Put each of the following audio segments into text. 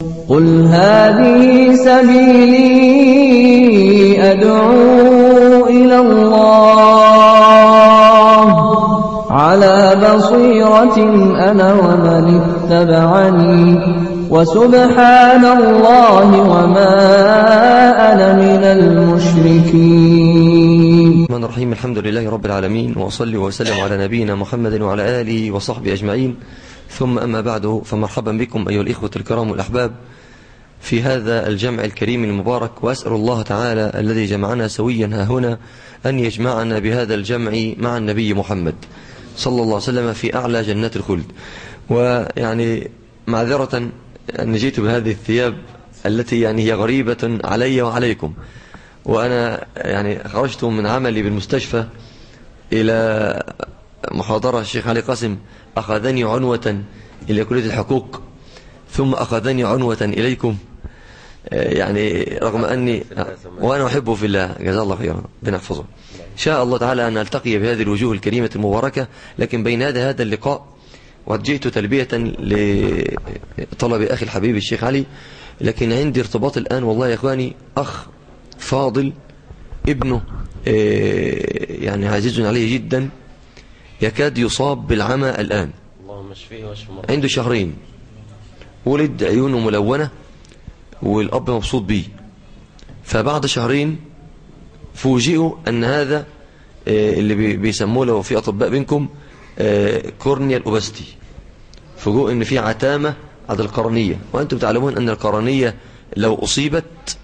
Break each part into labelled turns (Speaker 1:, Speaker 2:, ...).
Speaker 1: قل هذه سبيلي أدعو إلى الله على بصيرة أنا ومن اتبعني وسبحان الله وما أنا من المشركين
Speaker 2: الرحمن الرحيم الحمد لله رب العالمين وأصلي وسلم على نبينا محمد وعلى آله وصحبه أجمعين ثم أما بعد فمرحبا بكم أيها الإخوة الكرام والأحباب في هذا الجمع الكريم المبارك وأسأل الله تعالى الذي جمعنا سويا ها هنا أن يجمعنا بهذا الجمع مع النبي محمد صلى الله عليه وسلم في أعلى جنات الخلد ويعني معذرة أن جئت بهذه الثياب التي يعني هي غريبة علي وعليكم وأنا يعني خرجت من عملي بالمستشفى إلى محاضرة الشيخ علي قاسم أخذني عنوة إلى كلية الحقوق ثم أخذني عنوة إليكم يعني رغم أني وأنا أحبه في الله جزاه الله خيرا بنحفظه شاء الله تعالى أن ألتقي بهذه الوجوه الكريمة المباركة لكن بين هذا هذا اللقاء وجئت تلبية لطلب أخي الحبيب الشيخ علي لكن عندي ارتباط الآن والله يا إخواني أخ فاضل ابنه يعني عزيز عليه جدا يكاد يصاب بالعمى الآن
Speaker 3: اللهم اشفيه واشف
Speaker 2: عنده شهرين ولد عيونه ملونة والأب مبسوط بيه فبعد شهرين فوجئوا أن هذا اللي بيسموه لو في أطباء بينكم كورنيال أوبستي فوجئوا أن في عتامة على القرنية وأنتم تعلمون أن القرنية لو أصيبت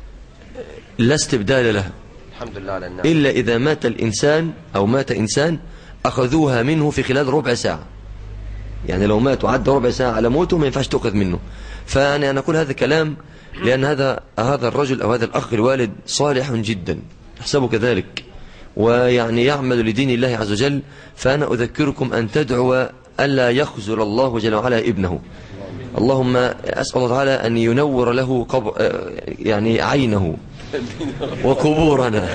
Speaker 2: لا استبدال لها
Speaker 3: الحمد لله على النعم
Speaker 2: إلا إذا مات الإنسان أو مات إنسان أخذوها منه في خلال ربع ساعة يعني لو مات وعدى ربع ساعة على موته ما ينفعش تأخذ منه فأنا نقول هذا كلام لأن هذا هذا الرجل أو هذا الأخ الوالد صالح جدا أحسبه كذلك ويعني يعمل لدين الله عز وجل فأنا أذكركم أن تدعو ألا يخزل الله جل وعلا ابنه اللهم أسأل الله تعالى أن ينور له قبر يعني عينه وقبورنا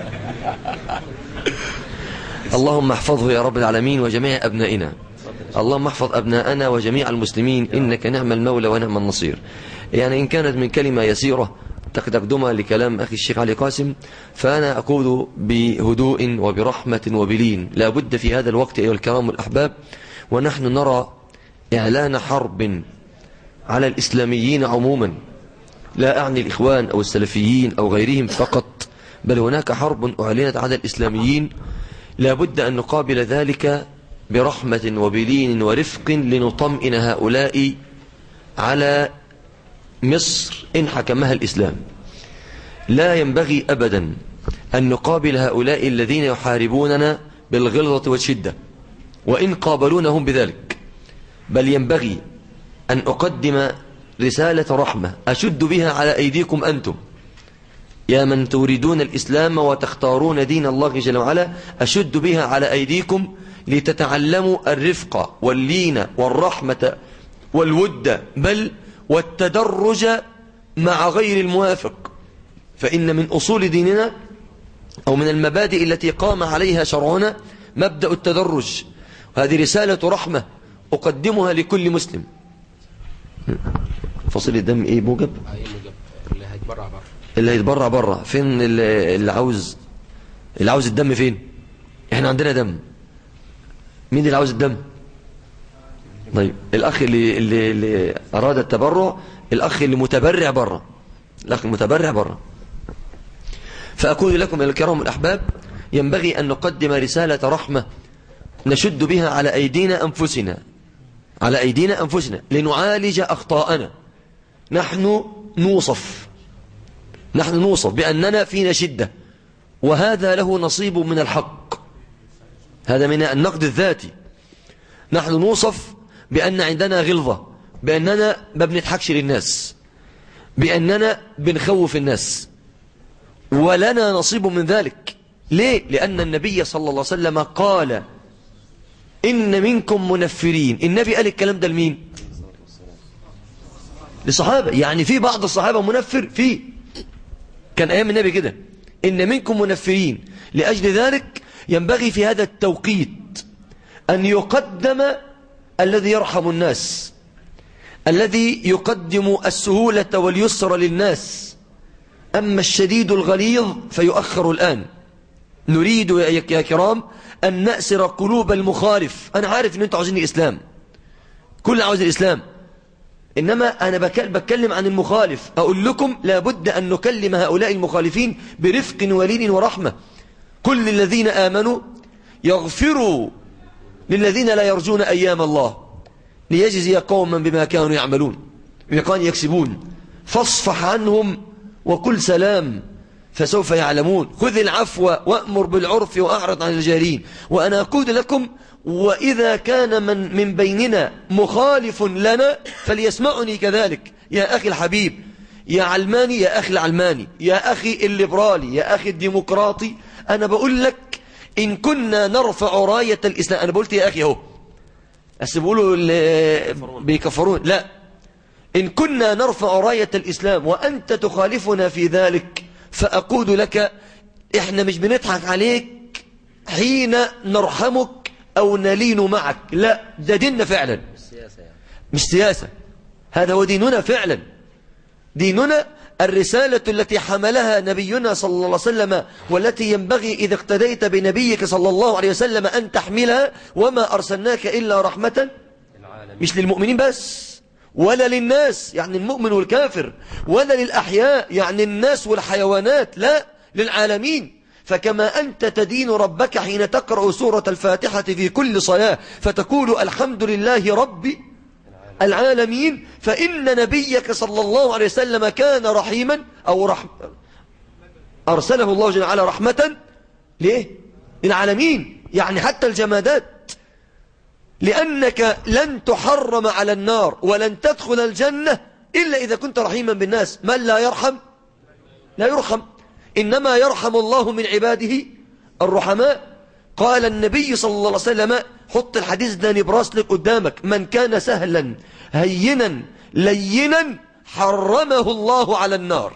Speaker 2: اللهم احفظه يا رب العالمين وجميع أبنائنا اللهم احفظ أبناءنا وجميع المسلمين إنك نعم المولى ونعم النصير يعني إن كانت من كلمة يسيرة تقدمها لكلام أخي الشيخ علي قاسم فأنا أقول بهدوء وبرحمة وبلين لا بد في هذا الوقت أيها الكرام والأحباب ونحن نرى إعلان حرب على الإسلاميين عموما لا أعني الإخوان أو السلفيين أو غيرهم فقط بل هناك حرب أعلنت على الإسلاميين لا بد أن نقابل ذلك برحمة وبلين ورفق لنطمئن هؤلاء على مصر إن حكمها الإسلام لا ينبغي أبدا أن نقابل هؤلاء الذين يحاربوننا بالغلظة والشدة وإن قابلونهم بذلك بل ينبغي أن أقدم رسالة رحمة أشد بها على أيديكم أنتم يا من تريدون الإسلام وتختارون دين الله جل وعلا أشد بها على أيديكم لتتعلموا الرفق واللين والرحمة والود بل والتدرج مع غير الموافق فإن من أصول ديننا أو من المبادئ التي قام عليها شرعنا مبدأ التدرج هذه رسالة رحمة أقدمها لكل مسلم فصيل الدم ايه موجب
Speaker 3: اللي هيتبرع بره
Speaker 2: اللي هيتبرع بره فين اللي اللي عاوز اللي عاوز الدم فين احنا عندنا دم مين اللي عاوز الدم طيب الاخ اللي اللي, اللي اراد التبرع الاخ اللي متبرع بره الاخ المتبرع بره فاقول لكم يا الكرام الاحباب ينبغي ان نقدم رساله رحمه نشد بها على ايدينا انفسنا على أيدينا أنفسنا لنعالج أخطاءنا نحن نوصف نحن نوصف بأننا فينا شدة وهذا له نصيب من الحق هذا من النقد الذاتي نحن نوصف بأن عندنا غلظة بأننا ما بنضحكش للناس بأننا بنخوف الناس ولنا نصيب من ذلك ليه؟ لأن النبي صلى الله عليه وسلم قال إن منكم منفرين النبي قال الكلام ده لمين للصحابة يعني في بعض الصحابة منفر في كان أيام النبي كده إن منكم منفرين لأجل ذلك ينبغي في هذا التوقيت أن يقدم الذي يرحم الناس الذي يقدم السهولة واليسر للناس أما الشديد الغليظ فيؤخر الآن نريد يا كرام أن نأسر قلوب المخالف أنا عارف أن أنتوا عاوزين الإسلام كل عاوز الإسلام إنما أنا بتكلم عن المخالف أقول لكم لابد أن نكلم هؤلاء المخالفين برفق ولين ورحمة كل الذين آمنوا يغفروا للذين لا يرجون أيام الله ليجزي قوما بما كانوا يعملون بما كانوا يكسبون فاصفح عنهم وكل سلام فسوف يعلمون خذ العفو وأمر بالعرف وأعرض عن الجاهلين وأنا أقول لكم وإذا كان من, من بيننا مخالف لنا فليسمعني كذلك يا أخي الحبيب يا علماني يا أخي العلماني يا أخي الليبرالي يا أخي الديمقراطي أنا بقول لك إن كنا نرفع راية الإسلام أنا قلت يا أخي اهو بس بيقولوا بيكفرون لا إن كنا نرفع راية الإسلام وأنت تخالفنا في ذلك فأقول لك إحنا مش بنضحك عليك حين نرحمك أو نلين معك لا ده ديننا فعلا مش سياسة هذا هو ديننا فعلا ديننا الرسالة التي حملها نبينا صلى الله عليه وسلم والتي ينبغي إذا اقتديت بنبيك صلى الله عليه وسلم أن تحملها وما أرسلناك إلا رحمة مش للمؤمنين بس ولا للناس يعني المؤمن والكافر ولا للأحياء يعني الناس والحيوانات لا للعالمين فكما أنت تدين ربك حين تقرأ سورة الفاتحة في كل صلاة فتقول الحمد لله رب العالمين فإن نبيك صلى الله عليه وسلم كان رحيما أو رحم أرسله الله جل وعلا رحمة ليه؟ للعالمين يعني حتى الجمادات لأنك لن تحرم على النار ولن تدخل الجنة إلا إذا كنت رحيما بالناس من لا يرحم لا يرحم إنما يرحم الله من عباده الرحماء قال النبي صلى الله عليه وسلم حط الحديث ده نبراس لك قدامك من كان سهلا هينا لينا حرمه الله على النار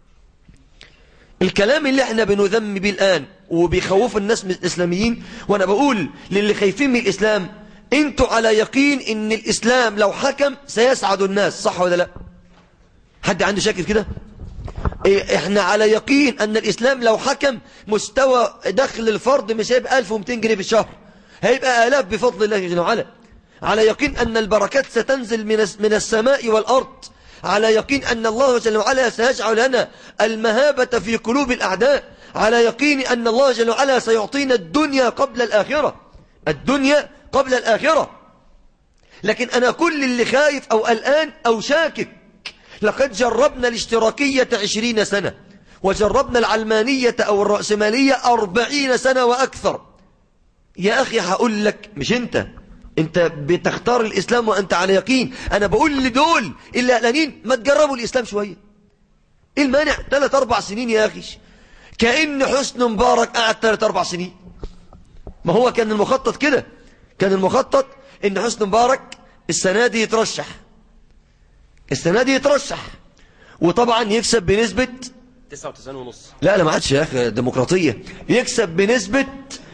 Speaker 2: الكلام اللي احنا بنذم به الآن وبيخوف الناس من الإسلاميين وانا بقول للي خايفين من الإسلام انتوا على يقين ان الإسلام لو حكم سيسعد الناس صح ولا لا حد عنده شك في كده إيه، احنا على يقين ان الاسلام لو حكم مستوى دخل الفرد مش هيبقى 1200 جنيه في الشهر هيبقى الاف بفضل الله جل وعلا على يقين ان البركات ستنزل من من السماء والارض على يقين ان الله جل وعلا سيجعل لنا المهابة في قلوب الاعداء على يقين ان الله جل وعلا سيعطينا الدنيا قبل الاخرة الدنيا قبل الاخرة لكن انا كل اللي خايف او قلقان او شاكك لقد جربنا الاشتراكية عشرين سنة وجربنا العلمانية أو الرأسمالية أربعين سنة وأكثر يا أخي هقول لك مش أنت أنت بتختار الإسلام وأنت على يقين أنا بقول لدول اللي قلقانين ما تجربوا الإسلام شوية إيه المانع ثلاث أربع سنين يا أخي كأن حسن مبارك قعد ثلاث أربع سنين ما هو كان المخطط كده كان المخطط إن حسن مبارك السنة دي يترشح السنة دي يترشح وطبعا يكسب بنسبة
Speaker 3: 99 ونص
Speaker 2: لا لا ما عادش يا أخي ديمقراطية يكسب بنسبة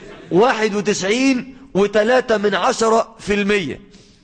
Speaker 2: 91 و3 من عشرة في المية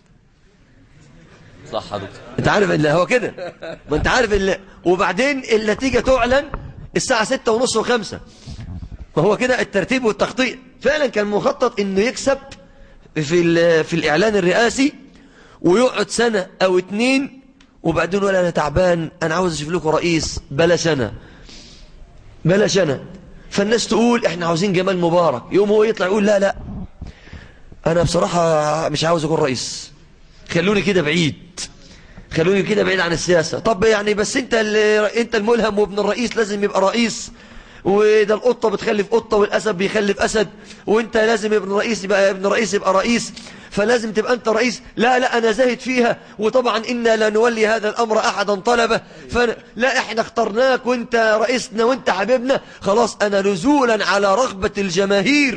Speaker 3: صح يا دكتور
Speaker 2: انت عارف اللي هو كده ما انت عارف اللي وبعدين النتيجة تعلن الساعة ستة ونص وخمسة ما هو كده الترتيب والتخطيط فعلا كان مخطط انه يكسب في, في الاعلان الرئاسي ويقعد سنة او اتنين وبعدين ولا أنا تعبان أنا عاوز أشوف لكم رئيس بلاش أنا بلاش أنا فالناس تقول إحنا عاوزين جمال مبارك يوم هو يطلع يقول لا لا أنا بصراحة مش عاوز أكون رئيس خلوني كده بعيد خلوني كده بعيد عن السياسة طب يعني بس انت انت الملهم وابن الرئيس لازم يبقى رئيس وده القطة بتخلف قطة والأسد بيخلف أسد وانت لازم ابن الرئيس يبقى ابن الرئيس يبقى رئيس فلازم تبقى أنت رئيس لا لا أنا زاهد فيها وطبعا إنا لا نولي هذا الأمر أحدا طلبه فلا إحنا اخترناك وانت رئيسنا وانت حبيبنا خلاص أنا نزولا على رغبة الجماهير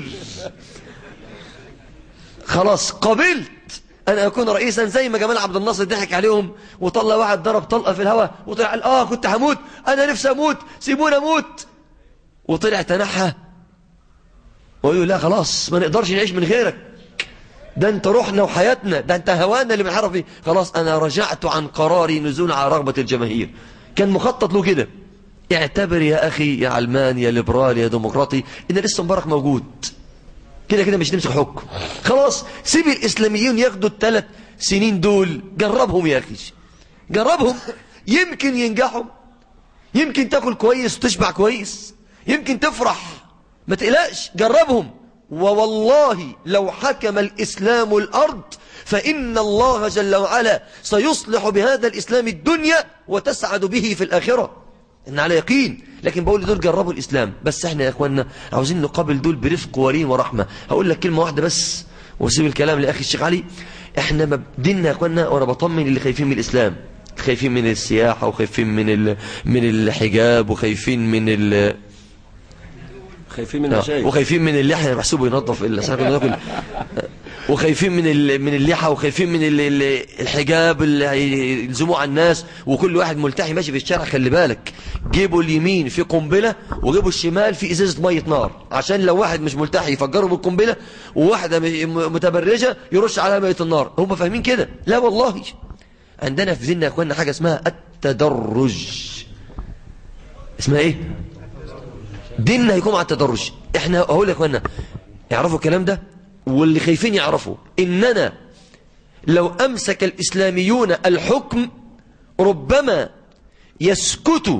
Speaker 2: خلاص قبلت أن أكون رئيسا زي ما جمال عبد الناصر ضحك عليهم وطلع واحد ضرب طلقة في الهواء وطلع قال آه كنت هموت أنا نفسي أموت سيبونا أموت وطلع تنحى ويقول لا خلاص ما نقدرش نعيش من غيرك ده انت روحنا وحياتنا ده انت هوانا اللي بنحرف فيه خلاص انا رجعت عن قراري نزول على رغبة الجماهير كان مخطط له كده اعتبر يا اخي يا علمان يا ليبرالي يا ديمقراطي ان لسه مبارك موجود كده كده مش نمسك حكم خلاص سيب الاسلاميين ياخدوا الثلاث سنين دول جربهم يا اخي جربهم يمكن ينجحوا يمكن تاكل كويس وتشبع كويس يمكن تفرح ما تقلقش جربهم ووالله لو حكم الإسلام الأرض فإن الله جل وعلا سيصلح بهذا الإسلام الدنيا وتسعد به في الآخرة إن على يقين لكن بقول دول جربوا الإسلام بس احنا يا أخوانا عاوزين نقابل دول برفق ولين ورحمة هقول لك كلمة واحدة بس واسيب الكلام لأخي الشيخ علي احنا مبدينا يا أخوانا وأنا بطمن اللي خايفين من الإسلام خايفين من السياحة وخايفين من ال... من الحجاب وخايفين من ال...
Speaker 4: خايفين من المشايخ
Speaker 2: وخايفين من اللحية محسوبه ينظف ال... وخايفين من ال... من اللحى وخايفين من ال... الحجاب اللي هيلزموه على الناس وكل واحد ملتحي ماشي في الشارع خلي بالك جيبوا اليمين في قنبلة وجيبوا الشمال في ازازة مية نار عشان لو واحد مش ملتحي يفجروا بالقنبلة وواحدة متبرجة يرش عليها مية النار هم فاهمين كده لا والله عندنا في ديننا يا اخوانا حاجة اسمها التدرج اسمها ايه ديننا هيكون على التدرج احنا اقول يا اخوانا يعرفوا الكلام ده واللي خايفين يعرفوا اننا لو امسك الاسلاميون الحكم ربما يسكتوا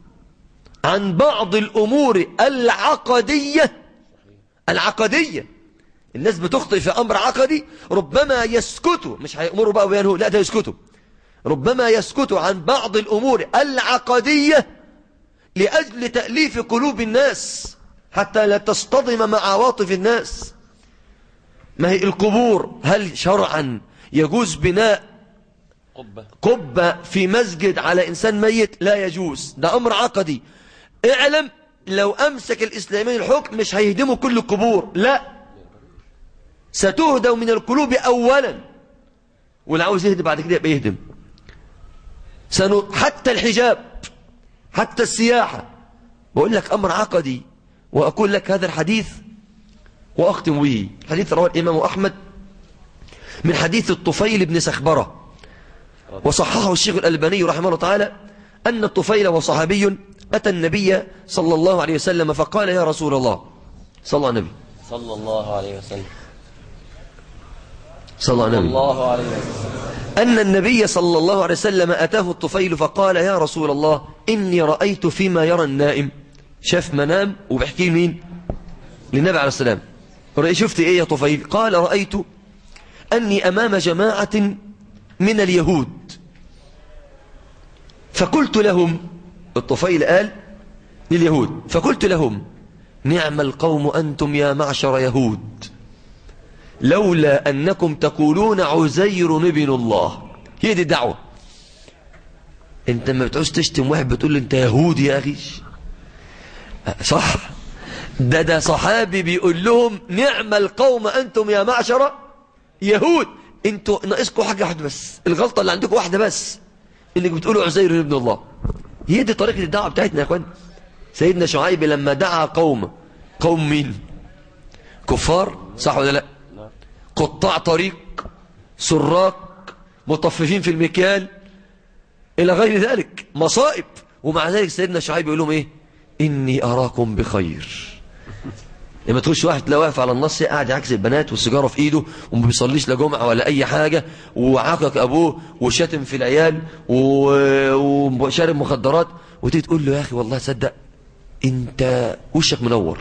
Speaker 2: عن بعض الامور العقدية العقدية الناس بتخطئ في امر عقدي ربما يسكتوا مش هيأمروا بقى وينهوا لا ده يسكتوا ربما يسكتوا عن بعض الامور العقدية لأجل تأليف قلوب الناس حتى لا تصطدم مع عواطف الناس ما هي القبور هل شرعا يجوز بناء
Speaker 4: قبة
Speaker 2: قبة في مسجد على إنسان ميت لا يجوز ده أمر عقدي اعلم لو أمسك الإسلاميين الحكم مش هيهدموا كل القبور لا ستهدم من القلوب أولا واللي عاوز يهدم بعد كده يبقى يهدم سنو حتى الحجاب حتى السياحة بقول لك أمر عقدي وأقول لك هذا الحديث وأختم به حديث رواه الإمام أحمد من حديث الطفيل بن سخبرة وصححه الشيخ الألباني رحمه الله تعالى أن الطفيل وصحابي أتى النبي صلى الله عليه وسلم فقال يا رسول الله صلى الله عليه وسلم
Speaker 3: صلى الله عليه وسلم
Speaker 2: صلى الله عليه وسلم
Speaker 3: الله عليه وسلم
Speaker 2: أن النبي صلى الله عليه وسلم أتاه الطفيل فقال يا رسول الله إني رأيت فيما يرى النائم شاف منام وبحكي مين للنبي عليه السلام رأي شفت إيه يا طفيل قال رأيت أني أمام جماعة من اليهود فقلت لهم الطفيل قال لليهود فقلت لهم نعم القوم أنتم يا معشر يهود لولا أنكم تقولون عزير ابن الله هي دي الدعوة انت ما بتعوز تشتم واحد بتقول له انت يهودي يا أخي صح ده ده صحابي بيقول لهم نعم القوم أنتم يا معشر يهود انتوا ناقصكم حاجة واحدة بس الغلطة اللي عندكم واحدة بس انك بتقولوا عزير ابن الله هي دي طريقة الدعوة بتاعتنا يا اخوان سيدنا شعيب لما دعا قوم قوم مين كفار صح ولا لا قطاع طريق سراق مطففين في المكيال إلى غير ذلك مصائب ومع ذلك سيدنا شعيب يقول لهم إيه إني أراكم بخير لما تخش واحد تلاقيه واقف على النص قاعد يعكس البنات والسيجاره في ايده وما بيصليش لا جمعه ولا اي حاجه وعاقك ابوه وشاتم في العيال و- وشارب مخدرات وتيجي تقول له يا اخي والله صدق انت وشك منور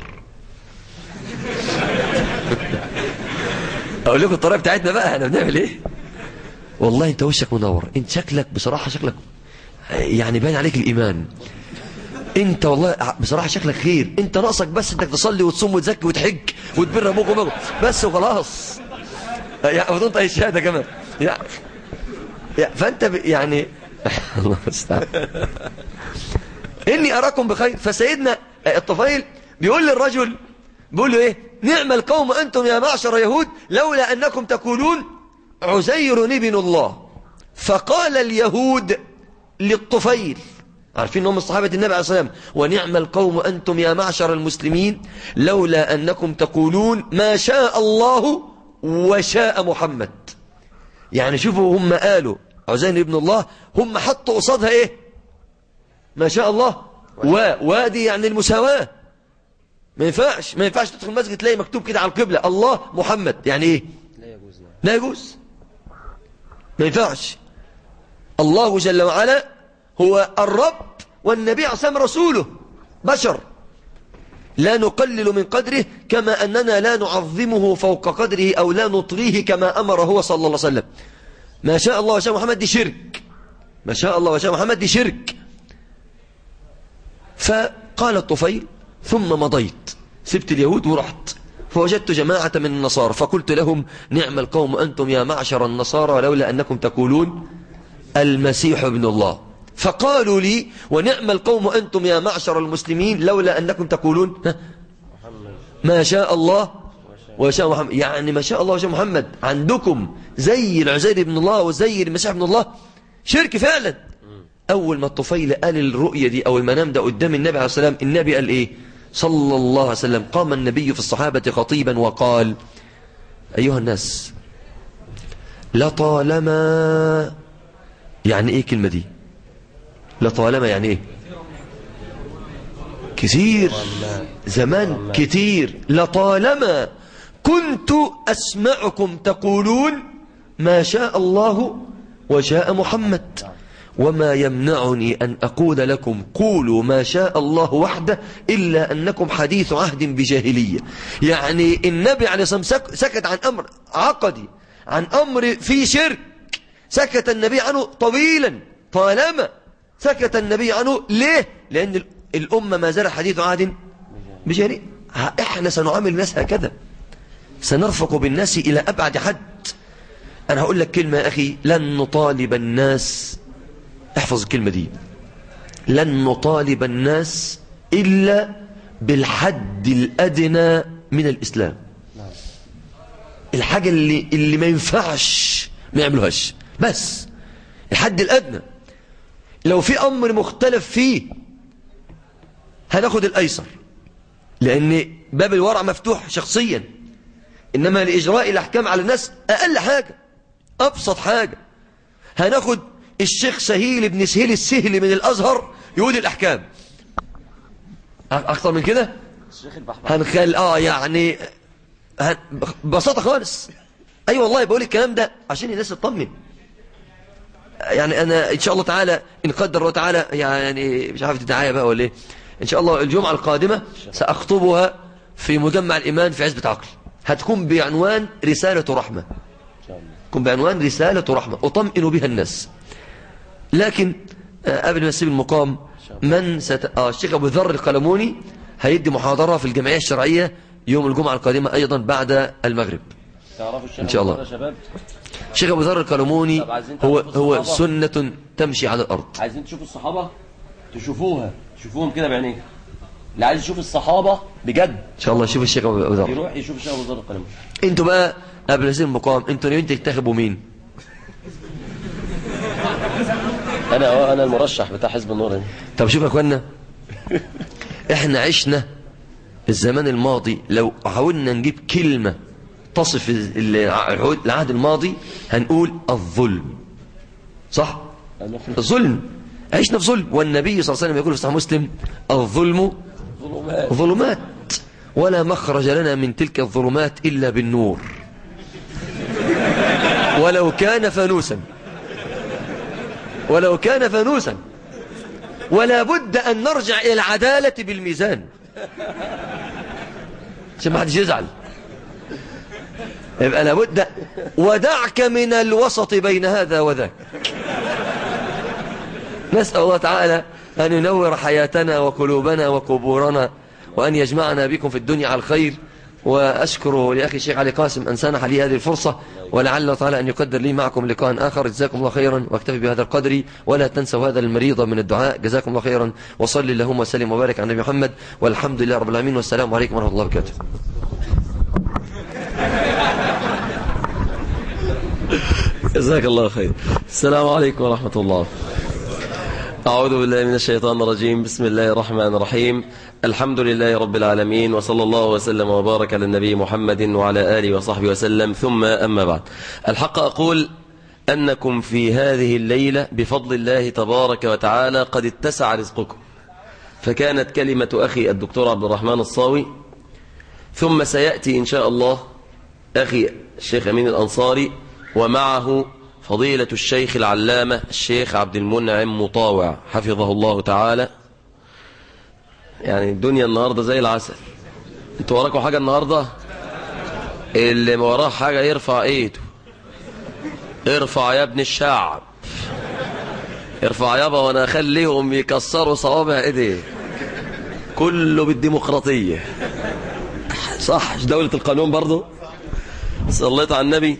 Speaker 2: اقول لكم الطريقه بتاعتنا بقى احنا بنعمل ايه والله انت وشك منور انت شكلك بصراحه شكلك يعني باين عليك الايمان انت والله بصراحه شكلك خير انت ناقصك بس انك تصلي وتصوم وتزكي وتحج وتبر ابوك وامك بس وخلاص يعني وتنطق الشهاده كمان يعني يعني فانت ب- يعني الله المستعان اني اراكم بخير فسيدنا الطفيل بيقول للرجل بيقول له ايه نعم القوم انتم يا معشر يهود لولا انكم تقولون عزير ابن الله فقال اليهود للطفيل عارفين انهم صحابة النبي عليه الصلاة والسلام ونعم القوم أنتم يا معشر المسلمين لولا أنكم تقولون ما شاء الله وشاء محمد يعني شوفوا هم قالوا عزين ابن الله هم حطوا قصادها ايه ما شاء الله و وادي يعني المساواة ما ينفعش ما ينفعش تدخل المسجد تلاقي مكتوب كده على القبلة الله محمد يعني ايه
Speaker 3: لا يجوز نعم.
Speaker 2: لا يجوز ما ينفعش الله جل وعلا هو الرب والنبي عليه رسوله بشر لا نقلل من قدره كما أننا لا نعظمه فوق قدره أو لا نطغيه كما أمر هو صلى الله عليه وسلم ما شاء الله وشاء محمد دي شرك ما شاء الله وشاء محمد دي شرك فقال الطفيل ثم مضيت سبت اليهود ورحت فوجدت جماعة من النصارى فقلت لهم نعم القوم أنتم يا معشر النصارى لولا أنكم تقولون المسيح ابن الله فقالوا لي ونعم القوم أنتم يا معشر المسلمين لولا أنكم تقولون ها؟ ما شاء الله وشاء محمد يعني ما شاء الله وشاء محمد عندكم زي العزير ابن الله وزي المسيح ابن الله شرك فعلا أول ما الطفيل قال الرؤية دي أو المنام ده قدام النبي عليه السلام النبي قال إيه صلى الله عليه وسلم قام النبي في الصحابة خطيبا وقال أيها الناس لطالما يعني إيه كلمة دي لطالما يعني إيه كثير زمان كتير لطالما كنت أسمعكم تقولون ما شاء الله وشاء محمد وما يمنعني أن أقول لكم قولوا ما شاء الله وحده إلا أنكم حديث عهد بجاهلية يعني النبي عليه الصلاة والسلام سكت عن أمر عقدي عن أمر في شرك سكت النبي عنه طويلا طالما سكت النبي عنه ليه لأن الأمة ما زال حديث عهد بجاهلية احنا سنعامل الناس هكذا سنرفق بالناس إلى أبعد حد أنا هقول لك كلمة يا أخي لن نطالب الناس احفظ الكلمة دي لن نطالب الناس إلا بالحد الأدنى من الإسلام الحاجة اللي, اللي ما ينفعش ما يعملوهاش بس الحد الأدنى لو في أمر مختلف فيه هناخد الأيسر لأن باب الورع مفتوح شخصيا إنما لإجراء الأحكام على الناس أقل حاجة أبسط حاجة هناخد الشيخ سهيل بن سهيل السهل من الأزهر يقول الأحكام أكثر من كده
Speaker 3: الشيخ البحبح
Speaker 2: هنخل آه يعني هن... ببساطة خالص أي أيوة والله بقول الكلام ده عشان الناس تطمن يعني أنا إن شاء الله تعالى إن قدر الله تعالى يعني مش عارف الدعاية بقى ولا إيه إن شاء الله الجمعة القادمة سأخطبها في مجمع الإيمان في عزبة عقل هتكون بعنوان رسالة رحمة
Speaker 3: إن شاء الله
Speaker 2: تكون بعنوان رسالة رحمة أطمئن بها الناس لكن آه، قبل ما نسيب المقام من ست... آه الشيخ أبو ذر القلموني هيدي محاضرة في الجمعية الشرعية يوم الجمعة القادمة أيضا بعد المغرب
Speaker 3: تعرفوا الشيخ
Speaker 2: إن شاء
Speaker 3: أبو
Speaker 2: الله.
Speaker 3: ذر يا شباب
Speaker 2: الشيخ أبو ذر القلموني
Speaker 3: طب عايزين
Speaker 2: هو,
Speaker 3: تعرفوا
Speaker 2: هو
Speaker 3: الصحابة؟
Speaker 2: سنة تمشي على الأرض
Speaker 3: عايزين تشوفوا الصحابة تشوفوها تشوفوهم كده بعينيه اللي عايز يشوف الصحابة بجد
Speaker 2: إن شاء الله شوف الشيخ أبو ذر
Speaker 3: يروح يشوف الشيخ أبو ذر القلمي
Speaker 2: انتوا بقى قبل هذه المقام انتوا ناويين تنتخبوا مين
Speaker 3: أنا أه أنا المرشح بتاع حزب النور هنا.
Speaker 2: طب شوف يا اخوانا احنا عشنا الزمان الماضي لو حاولنا نجيب كلمة تصف العهد العهد الماضي هنقول الظلم صح
Speaker 3: أنا في
Speaker 2: الظلم عشنا في ظلم والنبي صلى الله عليه وسلم يقول في صحيح مسلم الظلم
Speaker 3: الظلمات
Speaker 2: ظلمات ولا مخرج لنا من تلك الظلمات إلا بالنور ولو كان فانوسا ولو كان فانوسا ولا بد أن نرجع إلى العدالة بالميزان عشان ما حدش يزعل يبقى لابد ودعك من الوسط بين هذا وذاك نسأل الله تعالى أن ينور حياتنا وقلوبنا وقبورنا وأن يجمعنا بكم في الدنيا على الخير وأشكر لأخي الشيخ علي قاسم أن سنح لي هذه الفرصة ولعل الله تعالى أن يقدر لي معكم لقاء آخر جزاكم الله خيرا واكتفي بهذا القدر ولا تنسوا هذا المريض من الدعاء جزاكم الله خيرا وصل اللهم وسلم وبارك على النبي محمد والحمد لله رب العالمين والسلام عليكم ورحمة الله وبركاته جزاك الله خير السلام عليكم ورحمة الله
Speaker 4: أعوذ بالله من الشيطان الرجيم بسم الله الرحمن الرحيم الحمد لله رب العالمين وصلى الله وسلم وبارك على النبي محمد وعلى آله وصحبه وسلم ثم أما بعد الحق أقول أنكم في هذه الليلة بفضل الله تبارك وتعالى قد اتسع رزقكم فكانت كلمة أخي الدكتور عبد الرحمن الصاوي ثم سيأتي إن شاء الله أخي الشيخ أمين الأنصاري ومعه فضيلة الشيخ العلامة الشيخ عبد المنعم مطاوع حفظه الله تعالى يعني الدنيا النهاردة زي العسل انتوا وراكم حاجة النهاردة اللي ما وراه حاجة يرفع ايده ارفع يا ابن الشعب ارفع يابا وانا اخليهم يكسروا صوابع ايديه كله بالديمقراطية صح مش دولة القانون برضو صليت على النبي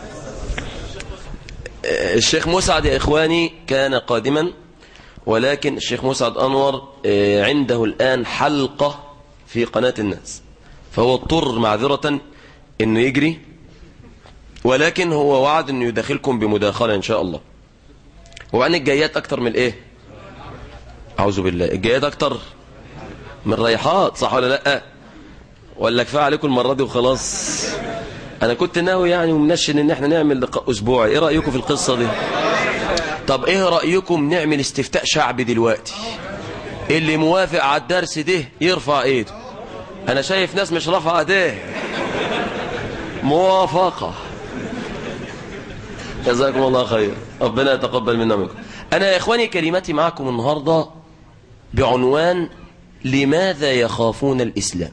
Speaker 4: الشيخ مسعد يا إخواني كان قادما ولكن الشيخ مسعد أنور آه، عنده الآن حلقة في قناة الناس فهو اضطر معذرة انه يجري ولكن هو وعد انه يدخلكم بمداخلة ان شاء الله وبعدين الجايات اكتر من الايه اعوذ بالله الجايات اكتر من ريحات صح ولا لا ولا كفايه عليكم المره دي وخلاص انا كنت ناوي يعني ومنشن ان احنا نعمل لقاء اسبوعي ايه رايكم في القصه دي طب ايه رايكم نعمل استفتاء شعبي دلوقتي اللي موافق على الدرس ده يرفع ايده انا شايف ناس مش رافعه ايديه موافقه جزاكم الله خير ربنا يتقبل منا منكم انا يا اخواني كلمتي معكم النهارده بعنوان لماذا يخافون الاسلام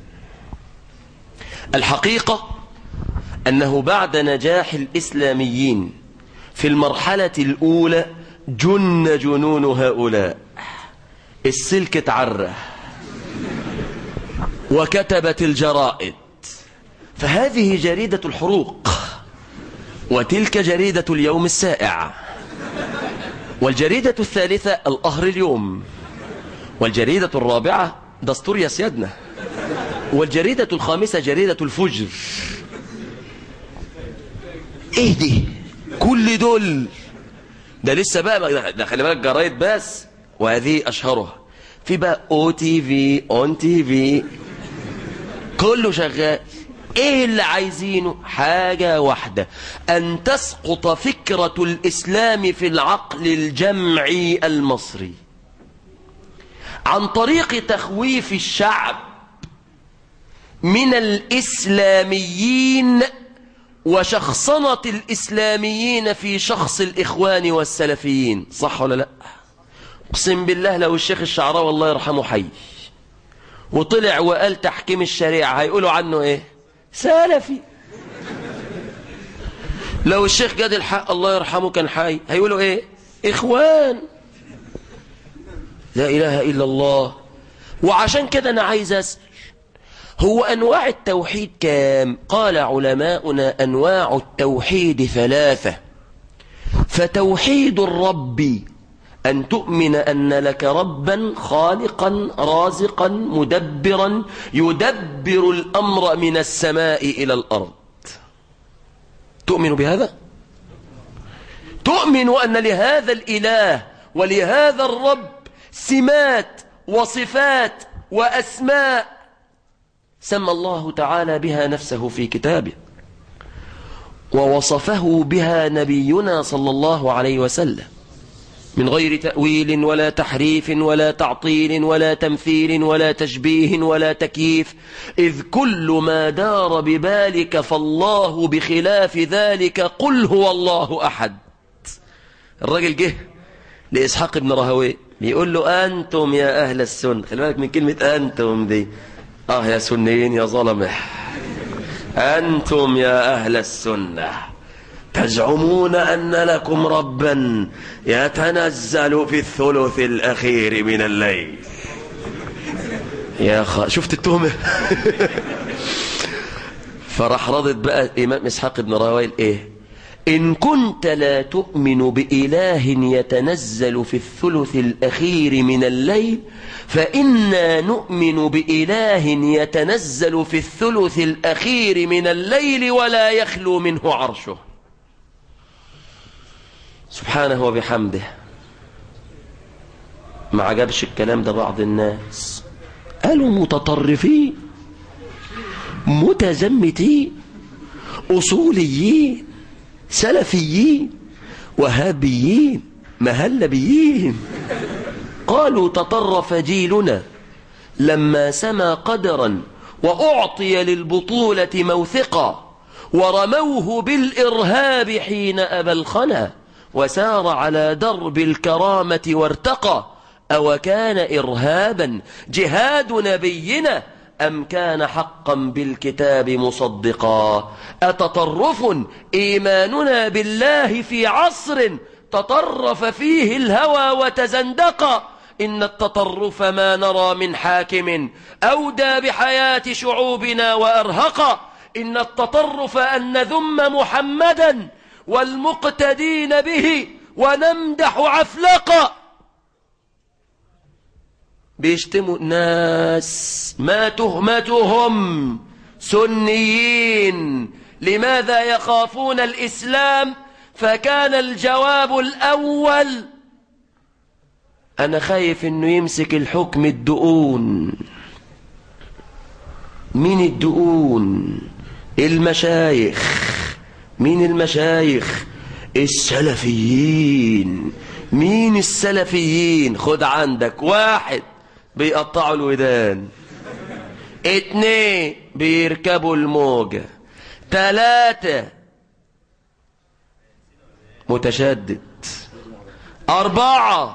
Speaker 4: الحقيقه أنه بعد نجاح الإسلاميين في المرحلة الأولى جن جنون هؤلاء السلك اتعرى وكتبت الجرائد فهذه جريدة الحروق وتلك جريدة اليوم السائع والجريدة الثالثة القهر اليوم والجريدة الرابعة دستور يسيدنا والجريدة الخامسة جريدة الفجر ايه دي كل دول ده لسه بقى ده خلي بالك جرايد بس وهذه اشهرها في بقى او تي في اون تي في كله شغال ايه اللي عايزينه حاجة واحدة ان تسقط فكرة الاسلام في العقل الجمعي المصري عن طريق تخويف الشعب من الاسلاميين وشخصنة الإسلاميين في شخص الإخوان والسلفيين صح ولا لا اقسم بالله لو الشيخ الشعراوي الله يرحمه حي وطلع وقال تحكيم الشريعة هيقولوا عنه ايه سلفي لو الشيخ جاد الحق الله يرحمه كان حي هيقولوا ايه اخوان لا اله الا الله وعشان كده انا عايز اسال هو أنواع التوحيد كام قال علماؤنا أنواع التوحيد ثلاثة فتوحيد الرب أن تؤمن أن لك ربا خالقا رازقا مدبرا يدبر الأمر من السماء إلى الأرض تؤمن بهذا؟ تؤمن أن لهذا الإله ولهذا الرب سمات وصفات وأسماء سمى الله تعالى بها نفسه في كتابه ووصفه بها نبينا صلى الله عليه وسلم من غير تأويل ولا تحريف ولا تعطيل ولا تمثيل ولا تشبيه ولا تكييف إذ كل ما دار ببالك فالله بخلاف ذلك قل هو الله أحد الراجل جه لإسحاق بن رهوي بيقول له أنتم يا أهل السنة خلي بالك من كلمة أنتم دي آه يا سنيين يا ظلمة أنتم يا أهل السنة تزعمون أن لكم ربا يتنزل في الثلث الأخير من الليل يا خ... شفت التهمة فراح رضت بقى إمام إسحاق بن راويل إيه إن كنت لا تؤمن بإله يتنزل في الثلث الأخير من الليل فإنا نؤمن بإله يتنزل في الثلث الأخير من الليل ولا يخلو منه عرشه سبحانه وبحمده ما عجبش الكلام ده بعض الناس قالوا متطرفين متزمتين أصوليين سلفيين وهابيين مهلبيين قالوا تطرف جيلنا لما سما قدرا وأعطي للبطولة موثقا ورموه بالإرهاب حين أبى الخنا وسار على درب الكرامة وارتقى أو كان إرهابا جهاد نبينا أم كان حقا بالكتاب مصدقا أتطرف إيماننا بالله في عصر تطرف فيه الهوى وتزندق إن التطرف ما نرى من حاكم أودى بحياة شعوبنا وأرهق إن التطرف أن نذم محمدا والمقتدين به ونمدح عفلقا بيشتموا الناس ما تهمتهم سنيين لماذا يخافون الإسلام فكان الجواب الأول أنا خايف أنه يمسك الحكم الدؤون مين الدؤون المشايخ مين المشايخ السلفيين مين السلفيين خد عندك واحد بيقطعوا الودان اتنين بيركبوا الموجة تلاتة متشدد أربعة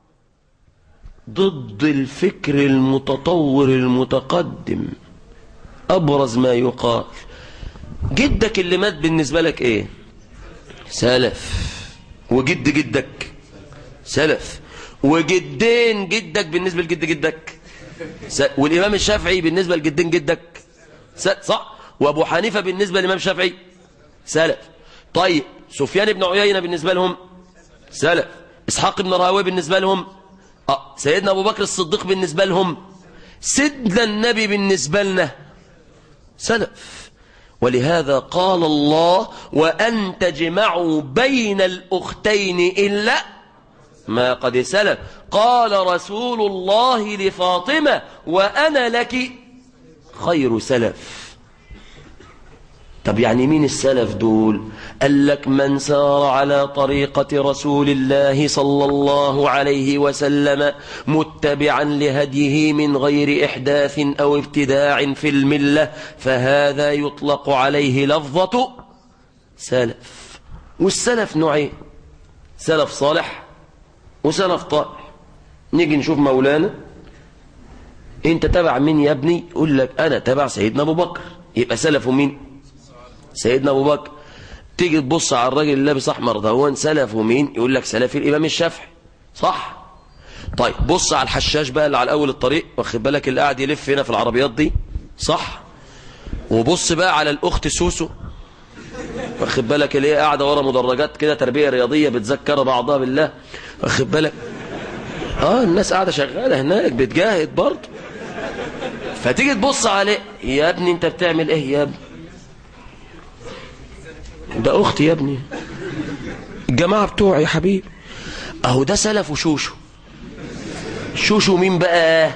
Speaker 4: ضد الفكر المتطور المتقدم أبرز ما يقال جدك اللي مات بالنسبة لك ايه سلف وجد جدك سلف وجدين جدك بالنسبة لجد جدك س... والإمام الشافعي بالنسبة لجدين جدك س... صح وأبو حنيفة بالنسبة للإمام الشافعي سلف طيب سفيان بن عيينة بالنسبة لهم سلف إسحاق بن راهويه بالنسبة لهم آه. سيدنا أبو بكر الصديق بالنسبة لهم سيدنا النبي بالنسبة لنا سلف ولهذا قال الله وأن تجمعوا بين الأختين إلا ما قد سلف قال رسول الله لفاطمة وأنا لك خير سلف طب يعني مين السلف دول قال لك من سار على طريقة رسول الله صلى الله عليه وسلم متبعا لهديه من غير إحداث أو ابتداع في الملة فهذا يطلق عليه لفظة سلف والسلف نوعين سلف صالح وسلف طائح نيجي نشوف مولانا انت تبع مين يا ابني يقول لك انا تبع سيدنا ابو بكر يبقى سلفه مين سيدنا ابو بكر تيجي تبص على الراجل اللي لابس احمر ده هو سلفه مين يقول لك سلفي الامام الشافعي صح طيب بص على الحشاش بقى اللي على اول الطريق واخد بالك اللي قاعد يلف هنا في العربيات دي صح وبص بقى على الاخت سوسو واخد بالك اللي هي قاعده ورا مدرجات كده تربيه رياضيه بتذكر بعضها بالله واخد بالك اه الناس قاعده شغاله هناك بتجاهد برضه فتيجي تبص عليه يا ابني انت بتعمل ايه يا ابني ده اختي يا ابني الجماعه بتوعي يا حبيبي اهو ده سلف وشوشو شوشو مين بقى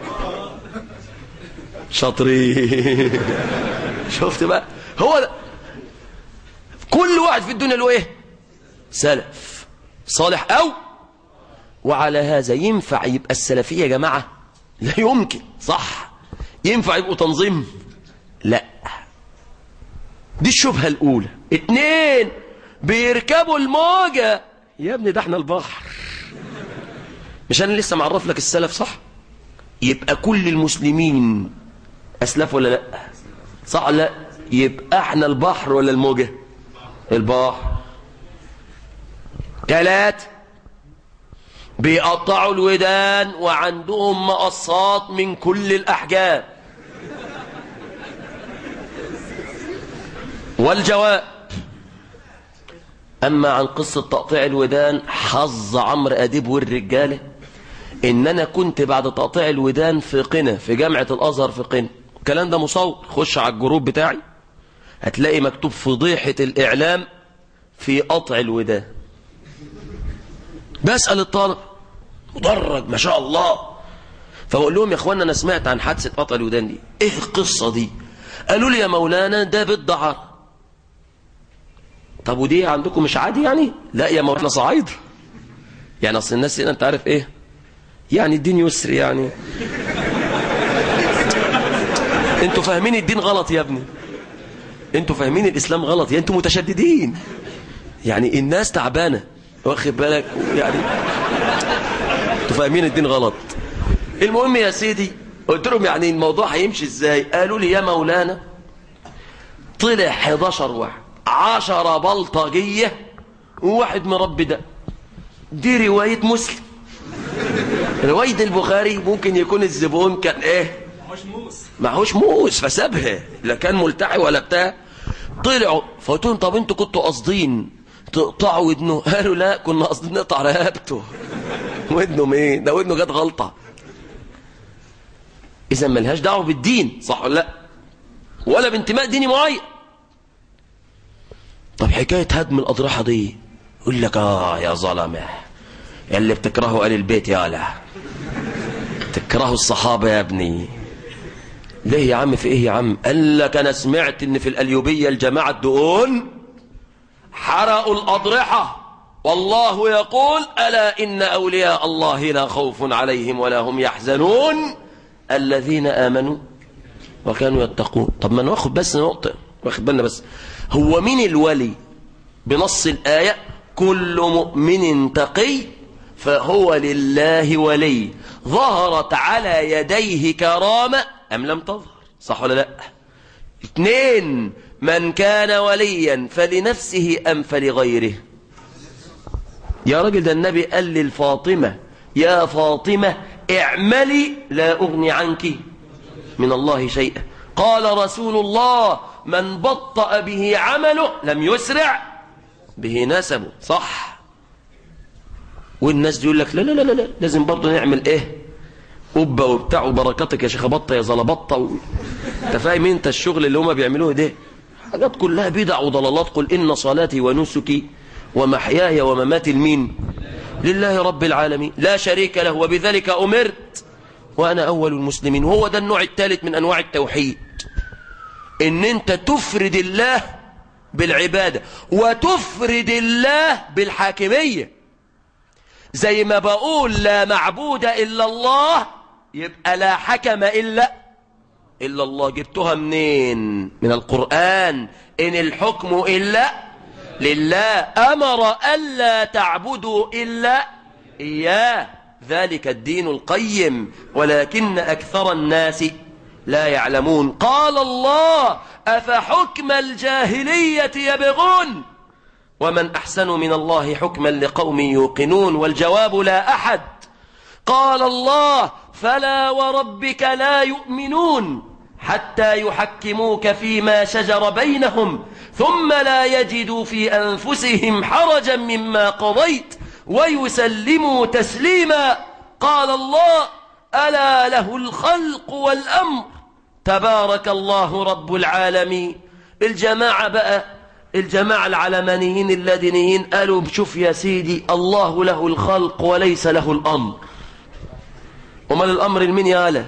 Speaker 4: شاطرين شفت بقى هو ده كل واحد في الدنيا له ايه سلف صالح او وعلى هذا ينفع يبقى السلفية يا جماعة لا يمكن صح ينفع يبقوا تنظيم لا دي الشبهة الأولى اتنين بيركبوا الموجة يا ابني ده احنا البحر مش أنا لسه معرف لك السلف صح يبقى كل المسلمين أسلف ولا لا صح ولا لا يبقى احنا البحر ولا الموجة البحر ثلاث بيقطعوا الودان وعندهم مقصات من كل الأحجام والجواب أما عن قصة تقطيع الودان حظ عمرو أديب والرجالة إن أنا كنت بعد تقطيع الودان في قنا في جامعة الأزهر في قنا الكلام ده مصور خش على الجروب بتاعي هتلاقي مكتوب فضيحة الإعلام في قطع الودان بسأل الطالب مدرج ما شاء الله فبقول لهم يا اخوانا انا سمعت عن حادثه قطع الودان دي ايه القصه دي قالوا لي يا مولانا ده بالدعر طب ودي عندكم مش عادي يعني لا يا مولانا صعيد يعني اصل الناس هنا انت عارف ايه يعني الدين يسر يعني انتوا فاهمين الدين غلط يا ابني انتوا فاهمين الاسلام غلط يعني انتوا متشددين يعني الناس تعبانه واخد بالك يعني انتوا فاهمين الدين غلط المهم يا سيدي قلت لهم يعني الموضوع هيمشي ازاي قالوا لي يا مولانا طلع 11 واحد 10 بلطجيه وواحد مربي ده دي روايه مسلم روايه البخاري ممكن يكون الزبون كان ايه معهوش موس فسابها لا كان ملتحي ولا بتاع طلعوا فقلت لهم طب انتوا كنتوا قاصدين تقطعوا ودنه قالوا لا كنا قاصدين نقطع رقبته ودنه مين ده ودنه جت غلطه اذا ملهاش دعوه بالدين صح ولا لا ولا بانتماء ديني معين طب حكايه هدم الاضرحه دي يقول لك اه يا ظلمه اللي بتكرهه آل البيت يا لا تكرهوا الصحابه يا ابني ليه يا عم في ايه يا عم قال لك انا سمعت ان في الاليوبيه الجماعه الدقون حرقوا الاضرحه والله يقول الا ان اولياء الله لا خوف عليهم ولا هم يحزنون الذين امنوا وكانوا يتقون طب ما ناخد بس نقطه واخد بالنا بس هو مين الولي بنص الايه كل مؤمن تقي فهو لله ولي ظهرت على يديه كرامه ام لم تظهر صح ولا لا اثنين من كان وليا فلنفسه ام فلغيره يا راجل ده النبي قال للفاطمه يا فاطمه اعملي لا اغني عنك من الله شيئا قال رسول الله من بطأ به عمله لم يسرع به نسبه صح والناس يقول لك لا لا لا لا لازم برضه نعمل ايه قبه وبتاع وبركاتك يا شيخ بطه يا زلبطه و... انت فاهم انت الشغل اللي هما بيعملوه ده حاجات كلها بدع وضلالات قل ان صلاتي ونسكي ومحياي ومماتي لمين لله رب العالمين لا شريك له وبذلك امرت وانا اول المسلمين وهو ده النوع الثالث من انواع التوحيد ان انت تفرد الله بالعباده وتفرد الله بالحاكميه زي ما بقول لا معبود الا الله يبقى لا حكم الا الا الله جبتها منين من القران ان الحكم الا لله امر الا تعبدوا الا اياه ذلك الدين القيم ولكن اكثر الناس لا يعلمون قال الله افحكم الجاهليه يبغون ومن احسن من الله حكما لقوم يوقنون والجواب لا احد قال الله فلا وربك لا يؤمنون حتى يحكموك فيما شجر بينهم ثم لا يجدوا في انفسهم حرجا مما قضيت ويسلموا تسليما قال الله الا له الخلق والامر تبارك الله رب العالمين الجماعه بقى الجماعه العلمانيين اللادينيين قالوا شوف يا سيدي الله له الخلق وليس له الامر ومال الامر لمين يا اله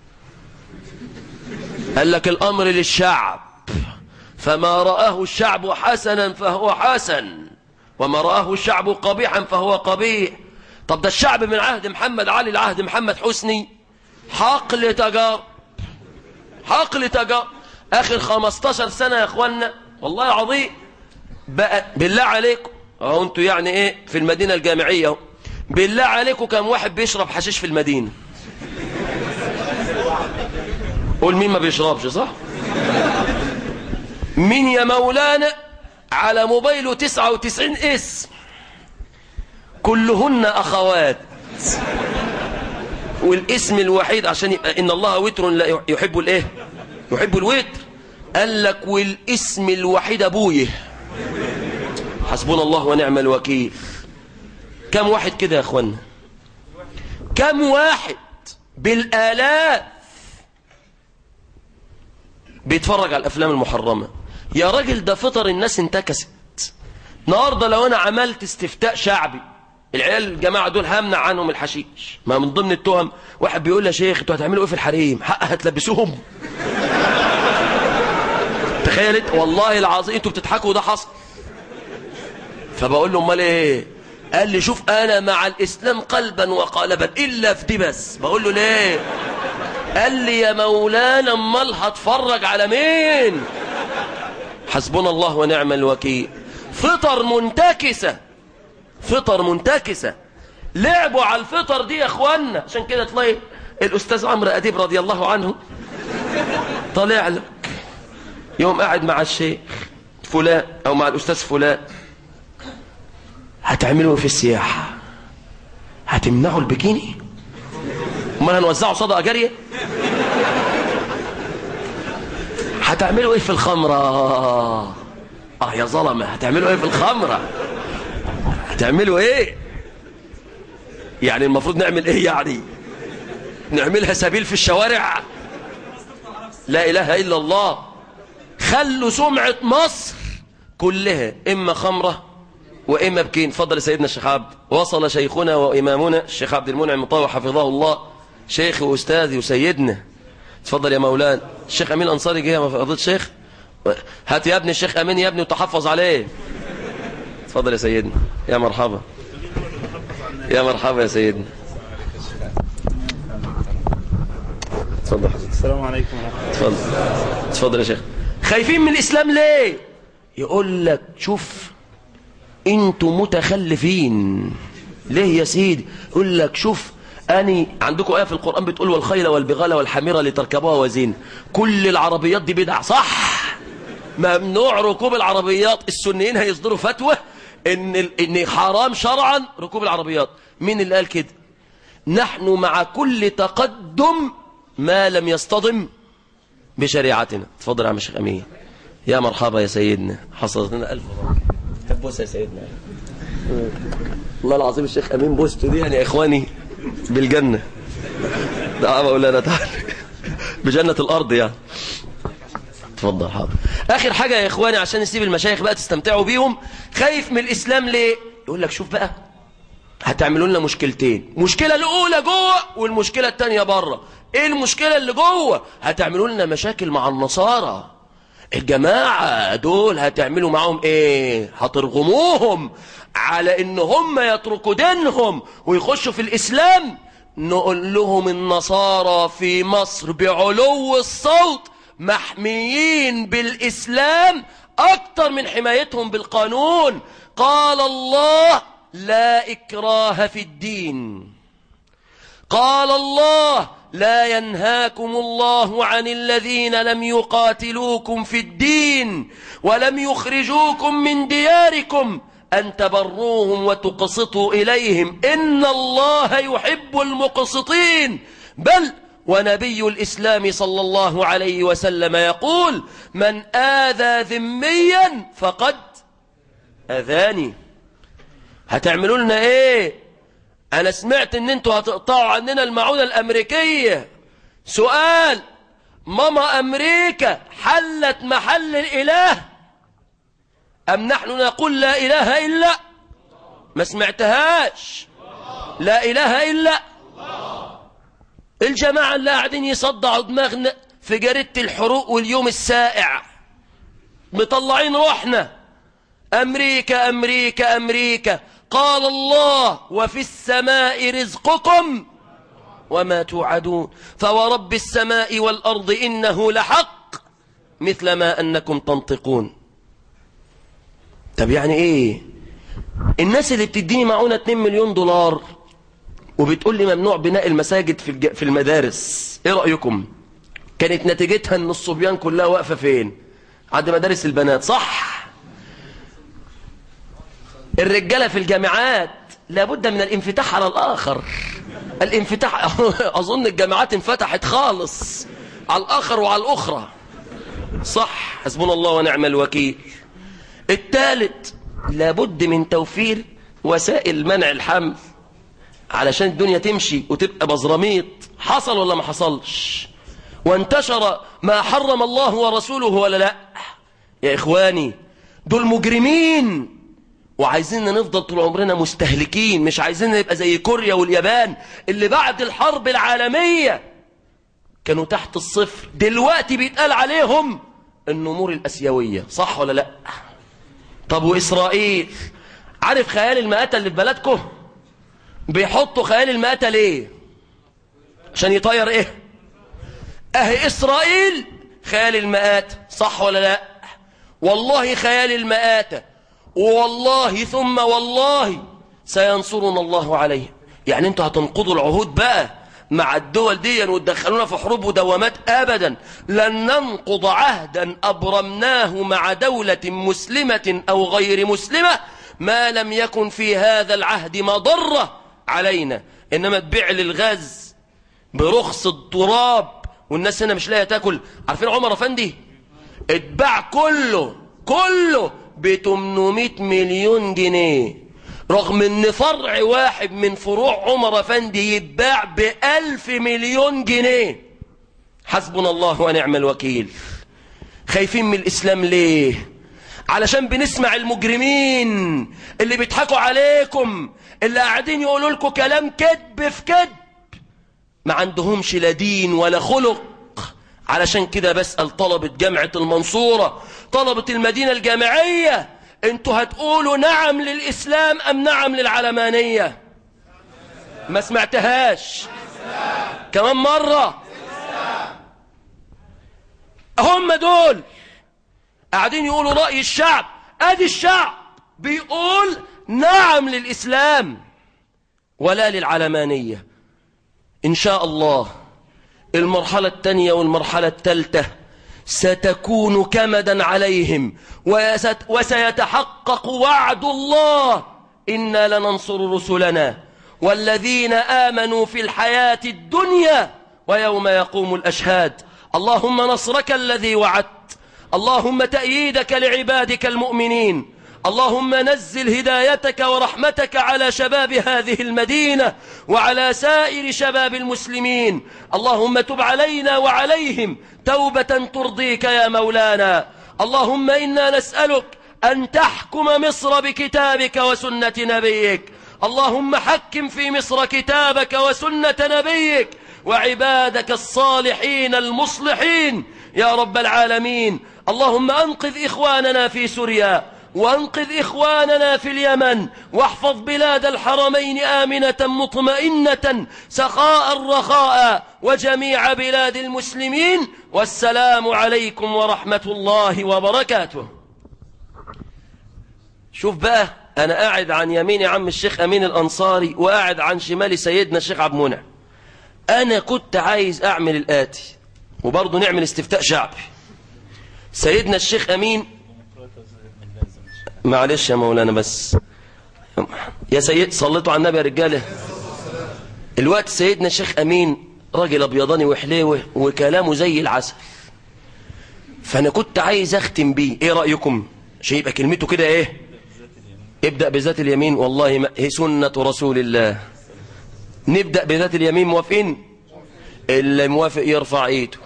Speaker 4: قال لك الامر للشعب فما رآه الشعب حسنا فهو حسن وما رآه الشعب قبيحا فهو قبيح طب ده الشعب من عهد محمد علي لعهد محمد حسني حقل تجار حقل تجار اخر 15 سنة يا اخوانا والله العظيم بقى بالله عليكم اهو انتوا يعني ايه في المدينة الجامعية اهو بالله عليكم كم واحد بيشرب حشيش في المدينة قول مين ما بيشربش صح مين يا مولانا على موبايله 99 اسم كلهن اخوات والاسم الوحيد عشان يبقى ان الله وتر لا يحب الايه يحب الوتر قال لك والاسم الوحيد ابويه حسبنا الله ونعم الوكيل كم واحد كده يا اخوانا كم واحد بالالاف بيتفرج على الافلام المحرمه يا راجل ده فطر الناس انتكست النهارده لو انا عملت استفتاء شعبي العيال الجماعة دول همنع عنهم الحشيش ما من ضمن التهم واحد بيقول لي يا شيخ انتوا هتعملوا ايه في الحريم حق هتلبسوهم تخيلت والله العظيم انتوا بتضحكوا وده حصل فبقول له امال ايه قال لي شوف انا مع الاسلام قلبا وقالبا الا في دي بس بقول له ليه قال لي يا مولانا امال هتفرج على مين حسبنا الله ونعم الوكيل فطر منتكسة فطر منتكسة لعبوا على الفطر دي يا اخوانا عشان كده تلاقي الاستاذ عمرو اديب رضي الله عنه طالع لك يوم قاعد مع الشيخ فلان او مع الاستاذ فلان هتعملوا في السياحة هتمنعوا البكيني امال هنوزعوا صدقة جارية هتعملوا ايه في الخمرة اه يا ظلمة هتعملوا ايه في الخمرة هتعملوا ايه يعني المفروض نعمل ايه يعني نعملها سبيل في الشوارع لا اله الا الله خلوا سمعة مصر كلها اما خمرة واما بكين فضل سيدنا الشيخ عبد وصل شيخنا وامامنا الشيخ عبد المنعم مطاوع حفظه الله شيخي واستاذي وسيدنا تفضل يا مولانا الشيخ امين انصاري جه يا فضيله الشيخ هات يا ابني الشيخ امين يا ابني وتحفظ عليه تفضل يا سيدنا يا مرحبا يا مرحبا يا سيدنا تفضل
Speaker 5: السلام عليكم ورحمة الله
Speaker 4: تفضل تفضل يا شيخ خايفين من الاسلام ليه يقول لك شوف انتوا متخلفين ليه يا سيدي يقول لك شوف اني عندكم ايه في القران بتقول والخيل والبغال والحميره لتركبوها وزين كل العربيات دي بدع صح ممنوع ركوب العربيات السنيين هيصدروا فتوى ان ال- ان حرام شرعا ركوب العربيات مين اللي قال كده نحن مع كل تقدم ما لم يصطدم بشريعتنا تفضل يا عم الشيخ امين يا مرحبا يا سيدنا حصلت لنا الف مبروك طب بص يا سيدنا والله العظيم الشيخ امين بوسته دي يعني يا اخواني بالجنه ده مولانا تعالى بجنه الارض يعني اتفضل حاضر اخر حاجه يا اخواني عشان نسيب المشايخ بقى تستمتعوا بيهم خايف من الاسلام ليه يقول لك شوف بقى هتعملوا لنا مشكلتين مشكله الاولى جوه والمشكله الثانيه بره ايه المشكله اللي جوه هتعملوا لنا مشاكل مع النصارى الجماعه دول هتعملوا معاهم ايه هترغموهم على ان هم يتركوا دينهم ويخشوا في الاسلام نقول لهم النصارى في مصر بعلو الصوت محميين بالإسلام أكتر من حمايتهم بالقانون قال الله لا إكراه في الدين قال الله لا ينهاكم الله عن الذين لم يقاتلوكم في الدين ولم يخرجوكم من دياركم أن تبروهم وتقسطوا إليهم إن الله يحب المقسطين بل ونبي الإسلام صلى الله عليه وسلم يقول من آذى ذميا فقد أذاني هتعملوا لنا إيه أنا سمعت إن أنتوا هتقطعوا عننا المعونة الأمريكية سؤال ماما أمريكا حلت محل الإله أم نحن نقول لا إله إلا ما سمعتهاش لا إله إلا الجماعة اللي قاعدين يصدعوا دماغنا في جريدة الحروق واليوم السائع مطلعين روحنا أمريكا أمريكا أمريكا قال الله وفي السماء رزقكم وما توعدون فورب السماء والأرض إنه لحق مثل ما أنكم تنطقون طب يعني إيه الناس اللي بتديني معونة 2 مليون دولار وبتقول لي ممنوع بناء المساجد في الج- في المدارس ايه رأيكم كانت نتيجتها ان الصبيان كلها واقفة فين عند مدارس البنات صح الرجالة في الجامعات لابد من الانفتاح على الآخر الانفتاح أظن الجامعات انفتحت خالص على الآخر وعلى الأخرى صح حسبنا الله ونعم الوكيل الثالث لابد من توفير وسائل منع الحمل علشان الدنيا تمشي وتبقى بزراميط حصل ولا ما حصلش وانتشر ما حرم الله ورسوله ولا لا يا إخواني دول مجرمين وعايزين نفضل طول عمرنا مستهلكين مش عايزين نبقى زي كوريا واليابان اللي بعد الحرب العالمية كانوا تحت الصفر دلوقتي بيتقال عليهم النمور الأسيوية صح ولا لا طب وإسرائيل عارف خيال المآتة اللي في بلدكم بيحطوا خيال المآتة ليه عشان يطير ايه اهي اسرائيل خيال المآت صح ولا لا والله خيال المآت والله ثم والله سينصرنا الله عليه يعني انتوا هتنقضوا العهود بقى مع الدول دي وتدخلونا في حروب ودوامات ابدا لن ننقض عهدا ابرمناه مع دولة مسلمة او غير مسلمة ما لم يكن في هذا العهد مضرة علينا انما تبيع للغاز برخص التراب والناس هنا مش لاقيه تاكل عارفين عمر افندي اتباع كله كله ب 800 مليون جنيه رغم ان فرع واحد من فروع عمر افندي يتباع ب 1000 مليون جنيه حسبنا الله ونعم الوكيل خايفين من الاسلام ليه علشان بنسمع المجرمين اللي بيضحكوا عليكم اللي قاعدين يقولوا لكم كلام كذب في كذب ما عندهمش لا دين ولا خلق علشان كده بسأل طلبة جامعة المنصورة طلبة المدينة الجامعية انتوا هتقولوا نعم للإسلام أم نعم للعلمانية ما سمعتهاش كمان مرة هم دول قاعدين يقولوا رأي الشعب ادي الشعب بيقول نعم للإسلام ولا للعلمانية إن شاء الله المرحلة الثانية والمرحلة الثالثة ستكون كمدا عليهم وست وسيتحقق وعد الله إنا لننصر رسلنا والذين آمنوا في الحياة الدنيا ويوم يقوم الأشهاد اللهم نصرك الذي وعدت اللهم تأييدك لعبادك المؤمنين اللهم نزل هدايتك ورحمتك على شباب هذه المدينة وعلى سائر شباب المسلمين اللهم تب علينا وعليهم توبة ترضيك يا مولانا اللهم إنا نسألك أن تحكم مصر بكتابك وسنة نبيك اللهم حكم في مصر كتابك وسنة نبيك وعبادك الصالحين المصلحين يا رب العالمين اللهم أنقذ إخواننا في سوريا وانقذ إخواننا في اليمن واحفظ بلاد الحرمين آمنة مطمئنة سخاء رخاء وجميع بلاد المسلمين والسلام عليكم ورحمة الله وبركاته شوف بقى أنا قاعد عن يميني عم الشيخ أمين الأنصاري وقاعد عن شمالي سيدنا الشيخ عبد المنعم أنا كنت عايز أعمل الآتي وبرضه نعمل استفتاء شعبي سيدنا الشيخ أمين معلش يا مولانا بس يا سيد صليتوا على النبي يا رجاله الوقت سيدنا الشيخ امين راجل ابيضاني وحليوه وكلامه زي العسل فانا كنت عايز اختم بيه ايه رايكم عشان يبقى كلمته كده ايه ابدا بذات اليمين والله ما هي سنه رسول الله نبدا بذات اليمين موافقين اللي موافق يرفع ايده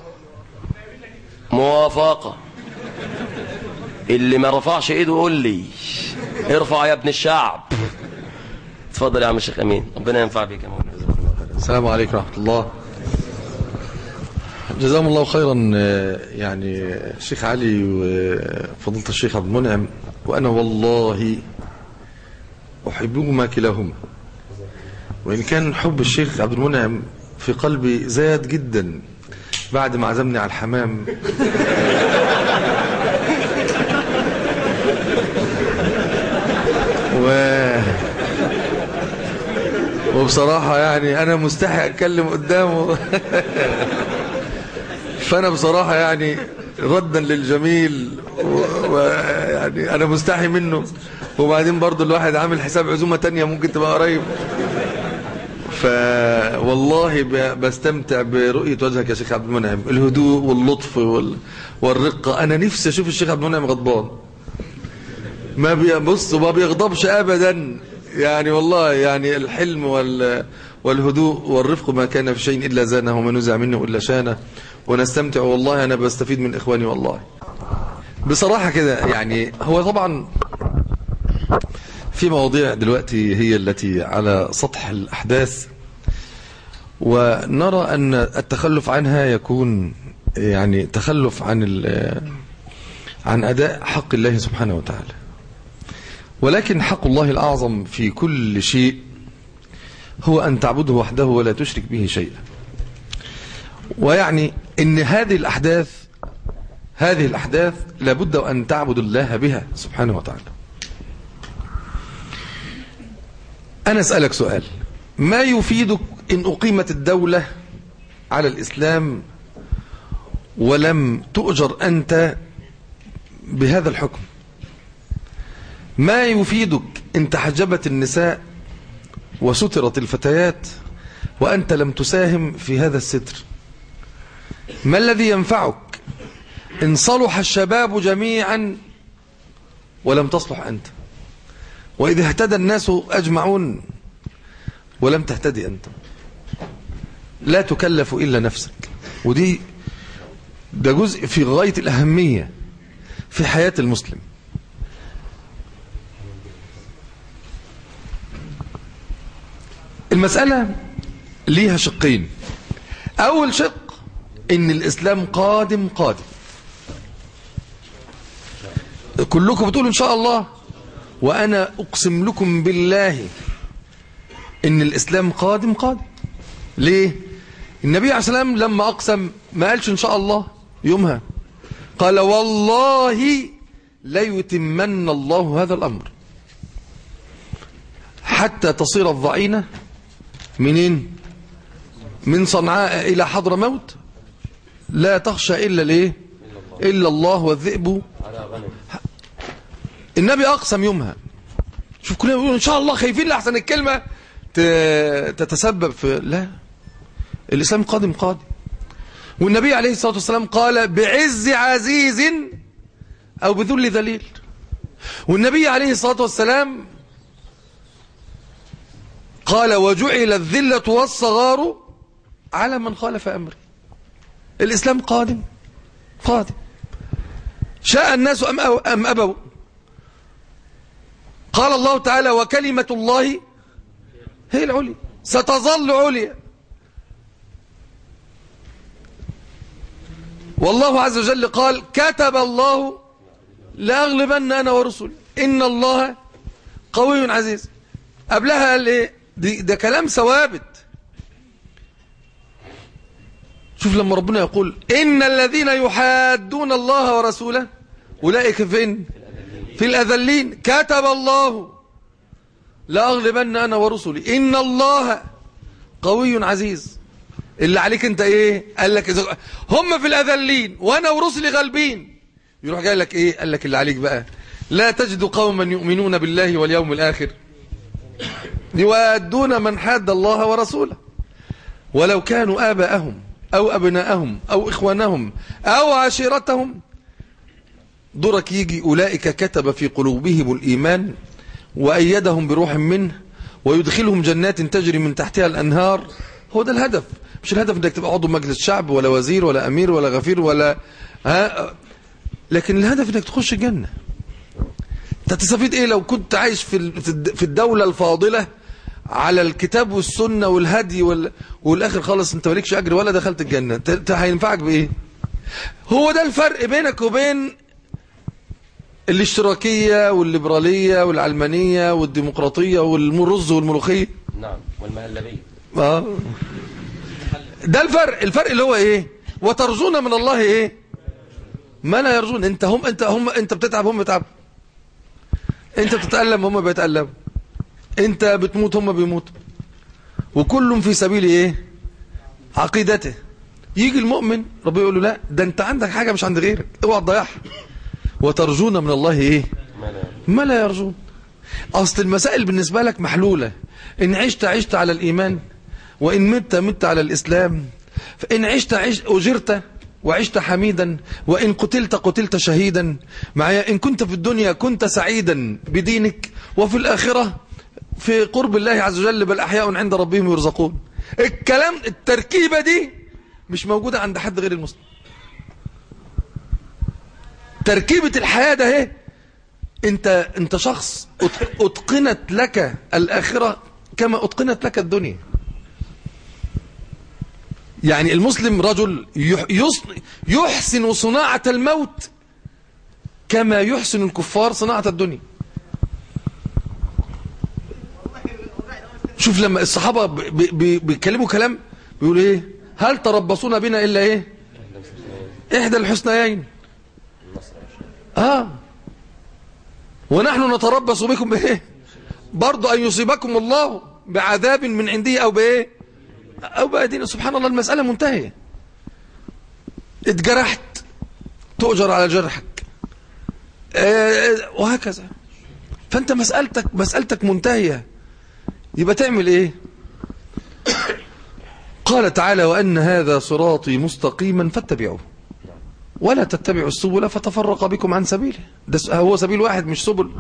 Speaker 4: موافقه اللي ما رفعش ايده قول لي ارفع يا ابن الشعب اتفضل يا عم الشيخ امين ربنا ينفع بك يا مولانا
Speaker 5: السلام عليكم ورحمة الله جزاهم الله خيرا آه، يعني الشيخ علي وفضيلة الشيخ عبد المنعم وأنا والله أحبهما كلاهما وإن كان حب الشيخ عبد المنعم في قلبي زاد جدا بعد ما عزمني على الحمام و وبصراحة يعني أنا مستحي أتكلم قدامه فأنا بصراحة يعني ردا للجميل ويعني أنا مستحي منه وبعدين برضو الواحد عامل حساب عزومة تانية ممكن تبقى قريب فوالله ب- بستمتع برؤية وجهك يا شيخ عبد المنعم الهدوء واللطف وال- والرقة أنا نفسي أشوف الشيخ عبد المنعم غضبان ما بيبص وما بيغضبش ابدا يعني والله يعني الحلم وال والهدوء والرفق ما كان في شيء الا زانه وما نزع منه الا شانه ونستمتع والله انا بستفيد من اخواني والله بصراحه كده يعني هو طبعا في مواضيع دلوقتي هي التي على سطح الأحداث ونرى أن التخلف عنها يكون يعني تخلف عن ال- عن أداء حق الله سبحانه وتعالى ولكن حق الله الأعظم في كل شيء هو أن تعبده وحده ولا تشرك به شيئا ويعني أن هذه الأحداث هذه الأحداث لابد أن تعبد الله بها سبحانه وتعالى أنا أسألك سؤال ما يفيدك إن أقيمت الدولة على الإسلام ولم تؤجر أنت بهذا الحكم ما يفيدك إن تحجبت النساء وسترت الفتيات وأنت لم تساهم في هذا الستر ما الذي ينفعك إن صلح الشباب جميعا ولم تصلح أنت وإذا اهتدى الناس أجمعون ولم تهتدي أنت لا تكلف إلا نفسك ودي ده جزء في غاية الأهمية في حياة المسلم المسألة ليها شقين أول شق إن الإسلام قادم قادم كلكم بتقولوا إن شاء الله وأنا أقسم لكم بالله إن الإسلام قادم قادم ليه النبي عليه السلام لما أقسم ما قالش إن شاء الله يومها قال والله ليتمن الله هذا الأمر حتى تصير الضعينة منين من صنعاء إلى حضر موت لا تخشى إلا ليه إلا الله والذئب النبي أقسم يومها شوف كلنا بيقولوا إن شاء الله خايفين لأحسن الكلمة ت- تتسبب في لا الإسلام قادم قادم والنبي عليه الصلاة والسلام قال بعز عزيز أو بذل ذليل والنبي عليه الصلاة والسلام قال وجعل الذلة والصغار على من خالف أمري الإسلام قادم قادم شاء الناس أم, أو أم أبوا قال الله تعالى وكلمة الله هي العليا ستظل عليا والله عز وجل قال كتب الله لأغلبن أنا ورسل إن الله قوي عزيز قبلها قال إيه دي ده كلام ثوابت شوف لما ربنا يقول إن الذين يحادون الله ورسوله أولئك فين في الأذلين كتب الله لأغلبن أنا ورسلي إن الله قوي عزيز اللي عليك انت ايه قال لك إذا هم في الأذلين وأنا ورسلي غالبين يروح جاي لك ايه قال لك اللي عليك بقى لا تجد قوما يؤمنون بالله واليوم الآخر يوادون من حاد الله ورسوله ولو كانوا آباءهم أو أبناءهم أو إخوانهم أو عشيرتهم درك يجي أولئك كتب في قلوبهم الإيمان وأيدهم بروح منه ويدخلهم جنات تجري من تحتها الأنهار هو ده الهدف مش الهدف انك تبقى عضو مجلس شعب ولا وزير ولا أمير ولا غفير ولا ها لكن الهدف انك تخش الجنة انت تستفيد ايه لو كنت عايش في ال- في الد- في الدولة الفاضلة على الكتاب والسنة والهدي وال... والاخر خالص انت مالكش اجر ولا دخلت الجنة ت- ت- هينفعك بايه هو ده الفرق بينك وبين الاشتراكية والليبرالية والعلمانية والديمقراطية والرز والملوخية
Speaker 3: نعم والمهلبية
Speaker 5: آه. ده الفرق الفرق اللي هو ايه وترجون من الله ايه ما لا يرجون انت هم انت هم انت بتتعب هم بيتعبوا انت بتتألم هم بيتألموا انت بتموت هم بيموتوا وكل في سبيل ايه عقيدته يجي المؤمن ربنا يقول له لا ده انت عندك حاجة مش عند غيرك اوعى تضيعها وترجون من الله ايه
Speaker 3: ما لا
Speaker 5: ما لا يرجون أصل المسائل بالنسبة لك محلولة إن عشت عشت على الإيمان وإن مت مت على الإسلام فإن عشت عشت أجرت وعشت حميدا وإن قتلت قتلت شهيدا معايا إن كنت في الدنيا كنت سعيدا بدينك وفي الآخرة في قرب الله عز وجل بل أحياء عند ربهم يرزقون الكلام التركيبة دي مش موجودة عند حد غير المسلم تركيبة الحياة ده اهي انت انت شخص أت- اتقنت لك الاخره كما اتقنت لك الدنيا يعني المسلم رجل يح- يص- يحسن صناعه الموت كما يحسن الكفار صناعه الدنيا شوف لما الصحابه ب- ب- ب- بيتكلموا كلام بيقولوا ايه هل تربصون بنا الا ايه احدى الحسنيين اه ونحن نتربص بكم بايه برضو ان يصيبكم الله بعذاب من عنده او بايه او بأيدينا سبحان الله المسألة منتهية اتجرحت تؤجر على جرحك آه، وهكذا فانت مسألتك مسألتك منتهية يبقى تعمل ايه قال تعالى وأن هذا صراطي مستقيما فاتبعوه ولا تتبعوا السبل فتفرق بكم عن سبيله ده س- هو سبيل واحد مش سبل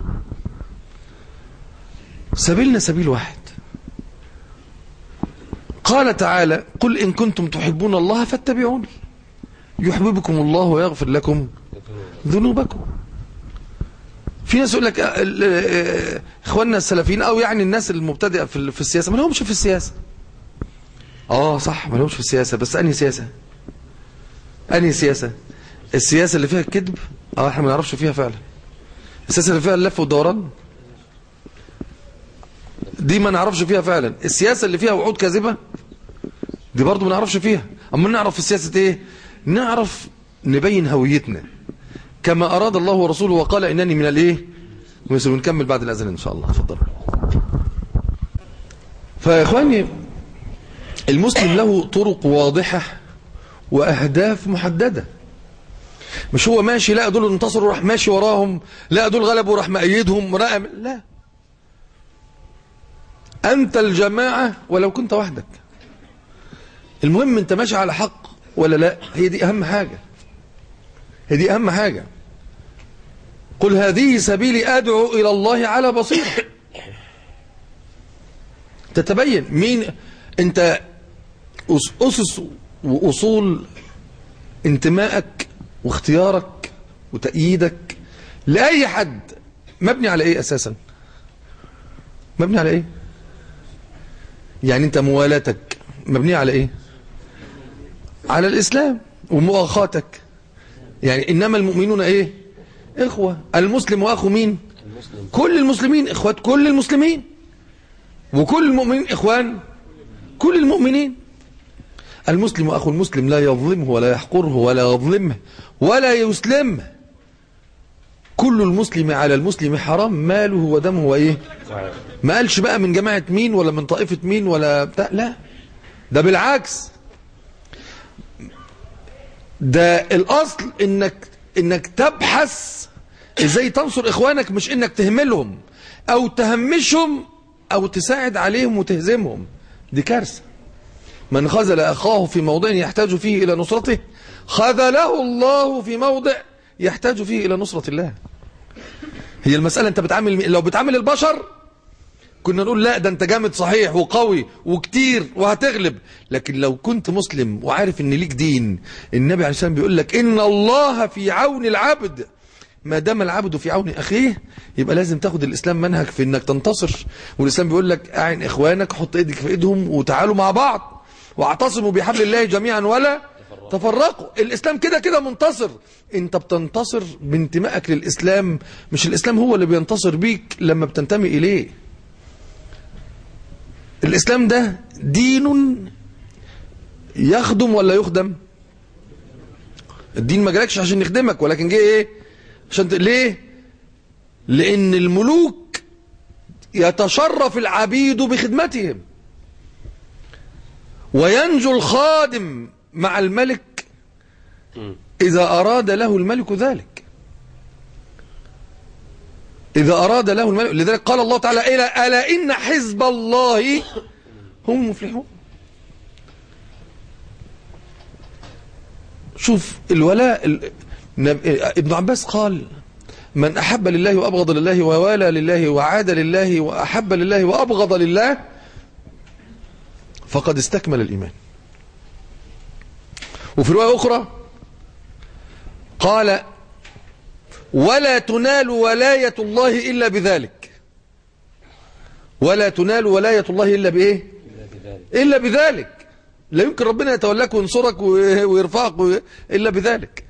Speaker 5: سبيلنا سبيل واحد قال تعالى قل إن كنتم تحبون الله فاتبعوني يحببكم الله ويغفر لكم ذنوبكم في ناس يقول لك آه، ال- آه، اخواننا السلفيين او يعني الناس المبتدئه في ال- في السياسه ما لهمش في السياسه اه صح ما لهمش في السياسه بس انهي سياسه انهي سياسه السياسه اللي فيها الكذب اه احنا ما نعرفش فيها فعلا السياسه اللي فيها اللف والدوران دي ما نعرفش فيها فعلا السياسه اللي فيها وعود كاذبه دي برضو ما نعرفش فيها اما نعرف في السياسه ايه نعرف نبين هويتنا كما اراد الله ورسوله وقال انني من الايه ونكمل بعد الاذان ان شاء الله اتفضل فيا اخواني المسلم له طرق واضحه واهداف محدده مش هو ماشي لا دول انتصروا راح ماشي وراهم لا دول غلبوا راح مأيدهم لا لا أنت الجماعة ولو كنت وحدك المهم أنت ماشي على حق ولا لا هي دي أهم حاجة هي دي أهم حاجة قل هذه سبيلي أدعو إلى الله على بصيرة تتبين مين أنت أس- أسس وأصول انتمائك واختيارك وتأييدك لأي حد مبني على إيه أساسا مبني على إيه يعني أنت موالاتك مبنية على إيه على الإسلام ومؤاخاتك يعني إنما المؤمنون إيه إخوة المسلم وأخو مين كل المسلمين إخوات كل المسلمين وكل المؤمنين إخوان كل المؤمنين المسلم أخو المسلم لا يظلمه ولا يحقره ولا يظلمه ولا يسلمه كل المسلم على المسلم حرام ماله ودمه وإيه ما قالش بقى من جماعة مين ولا من طائفة مين ولا بتاع لا ده بالعكس ده الأصل إنك إنك تبحث إزاي تنصر إخوانك مش إنك تهملهم أو تهمشهم أو تساعد عليهم وتهزمهم دي كارثة من خذل أخاه في موضع يحتاج فيه إلى نصرته خذله الله في موضع يحتاج فيه إلى نصرة الله هي المسألة أنت بتعامل لو بتعامل البشر كنا نقول لا ده أنت جامد صحيح وقوي وكتير وهتغلب لكن لو كنت مسلم وعارف أن ليك دين النبي عليه السلام بيقول لك إن الله في عون العبد ما دام العبد في عون أخيه يبقى لازم تاخد الإسلام منهج في أنك تنتصر والإسلام بيقول لك أعن إخوانك حط إيدك في إيدهم وتعالوا مع بعض واعتصموا بحبل الله جميعا ولا تفرقوا الإسلام كده كده منتصر انت بتنتصر بانتمائك للإسلام مش الإسلام هو اللي بينتصر بيك لما بتنتمي إليه الإسلام ده دين يخدم ولا يخدم الدين ما جالكش عشان يخدمك ولكن جه ايه عشان ت... ليه لأن الملوك يتشرف العبيد بخدمتهم وينجو الخادم مع الملك إذا أراد له الملك ذلك إذا أراد له الملك لذلك قال الله تعالى إلى ألا إن حزب الله هم المفلحون شوف الولاء ال... نب- ابن عباس قال من أحب لله وأبغض لله ووالى لله وعاد لله وأحب لله وأبغض لله فقد استكمل الإيمان وفي رواية أخرى قال ولا تنال ولاية الله إلا بذلك ولا تنال ولاية الله إلا بإيه إلا بذلك لا يمكن ربنا يتولاك وينصرك و- ويرفعك و- إلا بذلك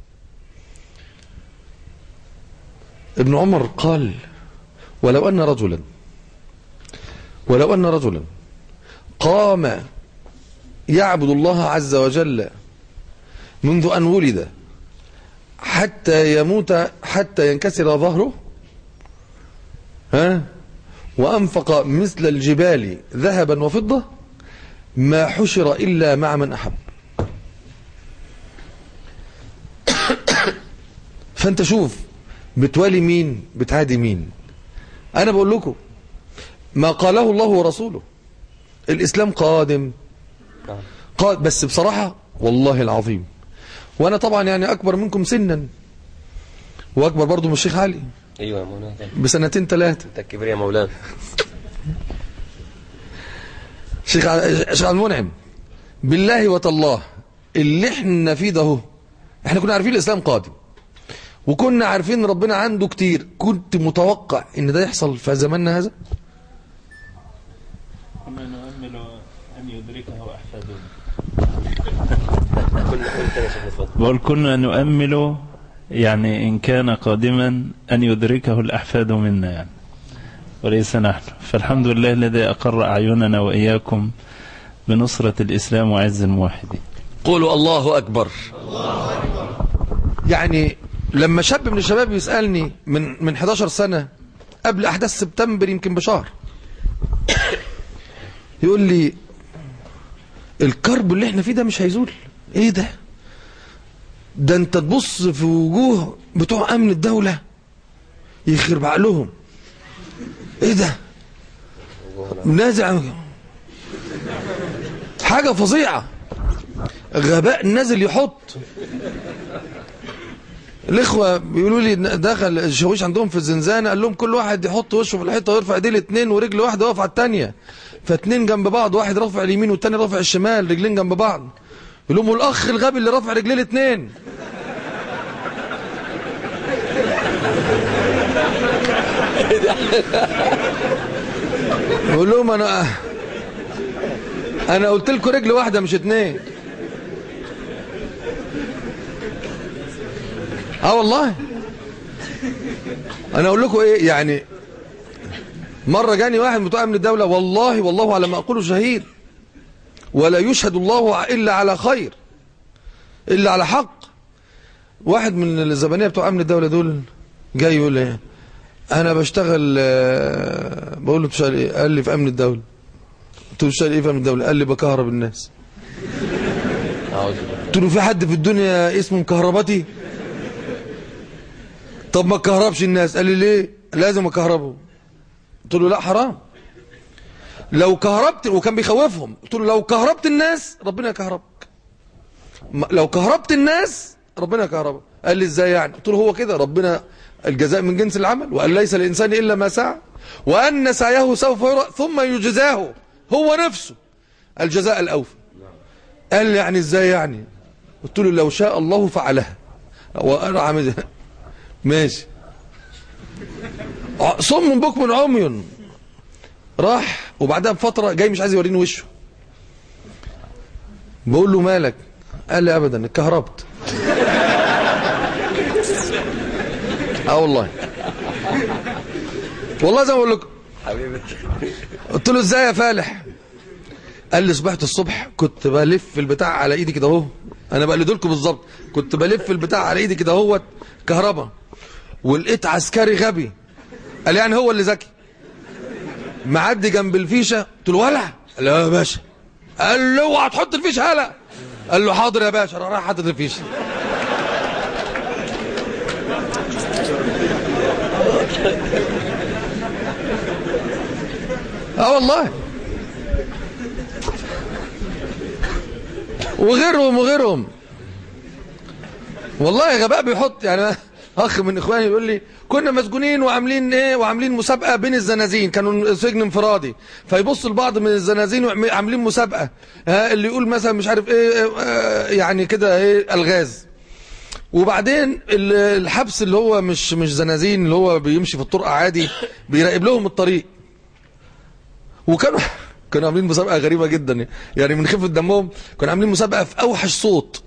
Speaker 5: ابن عمر قال ولو أن رجلا ولو أن رجلا قام يعبد الله عز وجل منذ أن ولد حتى يموت حتى ينكسر ظهره ها وأنفق مثل الجبال ذهبا وفضة ما حشر إلا مع من أحب فأنت شوف بتوالي مين بتعادي مين أنا بقول لكم ما قاله الله ورسوله الإسلام قادم قاد بس بصراحة والله العظيم وأنا طبعا يعني أكبر منكم سنا وأكبر برضو من الشيخ علي
Speaker 4: ايوه يا مولانا
Speaker 5: بسنتين ثلاثة
Speaker 4: انت الكبير يا مولانا
Speaker 5: شيخ ع- شيخ عبد المنعم بالله وتالله اللي احنا فيه ده اهو احنا كنا عارفين الاسلام قادم وكنا عارفين ربنا عنده كتير كنت متوقع ان ده يحصل في زماننا هذا
Speaker 6: كنا نؤمل أن يدركه أحفادنا
Speaker 4: كل كل تاني يا شيخ اتفضل
Speaker 6: بقول كنا نؤمل يعني إن كان قادما أن يدركه الأحفاد منا يعني وليس نحن فالحمد لله الذي أقر أعيننا وإياكم بنصرة الإسلام وعز الموحدين
Speaker 2: قولوا الله أكبر
Speaker 5: يعني لما شاب من الشباب يسألني من من 11 سنة قبل أحداث سبتمبر يمكن بشهر يقول لي الكرب اللي احنا فيه ده مش هيزول ايه ده ده انت تبص في وجوه بتوع امن الدولة يخرب عقلهم ايه ده نازع حاجة فظيعة غباء نازل يحط الاخوه بيقولوا لي إن دخل الشاويش عندهم في الزنزانه قال لهم كل واحد يحط وشه في الحيطه ويرفع ايديه الاثنين ورجل واحده واقفه على الثانيه فاتنين جنب بعض واحد رافع اليمين والتاني رافع الشمال رجلين جنب بعض يقول لهم الاخ الغبي اللي رافع رجليه الاثنين يقول لهم انا انا قلت لكم رجل واحده مش اتنين اه والله انا اقول لكم ايه يعني مره جاني واحد من بتوع امن الدوله والله والله على ما اقوله شهيد ولا يشهد الله الا على خير الا على حق واحد من الزبانيه بتوع امن الدوله دول جاي يقول ايه انا بشتغل آه، بقول له بتشتغل ايه قال لي في امن الدوله قلت له بتشتغل ايه في امن الدوله قال لي بكهرب الناس
Speaker 4: اعوذ بالله
Speaker 5: قلت له في حد في الدنيا اسمه مكهرباتي طب ما كهربش الناس قال لي ليه لازم اكهربه قلت له لا حرام لو كهربت وكان بيخوفهم قلت له لو كهربت الناس ربنا يكهربك ما- لو كهربت الناس ربنا يكهربك قال لي ازاي يعني قلت له هو كده ربنا الجزاء من جنس العمل وان ليس الانسان الا ما سعى وان سعيه سوف يرى ثم يجزاه هو نفسه الجزاء الاوفى قال لي يعني ازاي يعني قلت له لو شاء الله فعلها وانا عامل ماشي ع- صم بكم عمي راح وبعدها بفتره جاي مش عايز يوريني وشه بقول له مالك قال لي ابدا اتكهربت اه والله والله زي ما بقول لكم قلت له ازاي يا فالح قال لي صبحت الصبح كنت بلف البتاع على ايدي كده اهو انا بقلد لكم بالظبط كنت بلف البتاع على ايدي كده اهوت كهربا ولقيت عسكري غبي قال يعني هو اللي ذكي معدي جنب الفيشه قلت له ولع قال له يا باشا قال له اوعى تحط الفيشه هلا قال له حاضر يا باشا راح حاطط الفيشه اه والله وغيرهم وغيرهم والله غباء بيحط يعني اخ من اخواني يقول لي كنا مسجونين وعاملين ايه وعاملين مسابقه بين الزنازين كانوا سجن انفرادي فيبص البعض من الزنازين وعاملين مسابقه ها اللي يقول مثلا مش عارف ايه آه، يعني كده ايه الغاز وبعدين ال- الحبس اللي هو مش مش زنازين اللي هو بيمشي في الطرق عادي بيراقب لهم الطريق وكانوا كانوا عاملين مسابقه غريبه جدا يعني من خفه دمهم كانوا عاملين مسابقه في اوحش صوت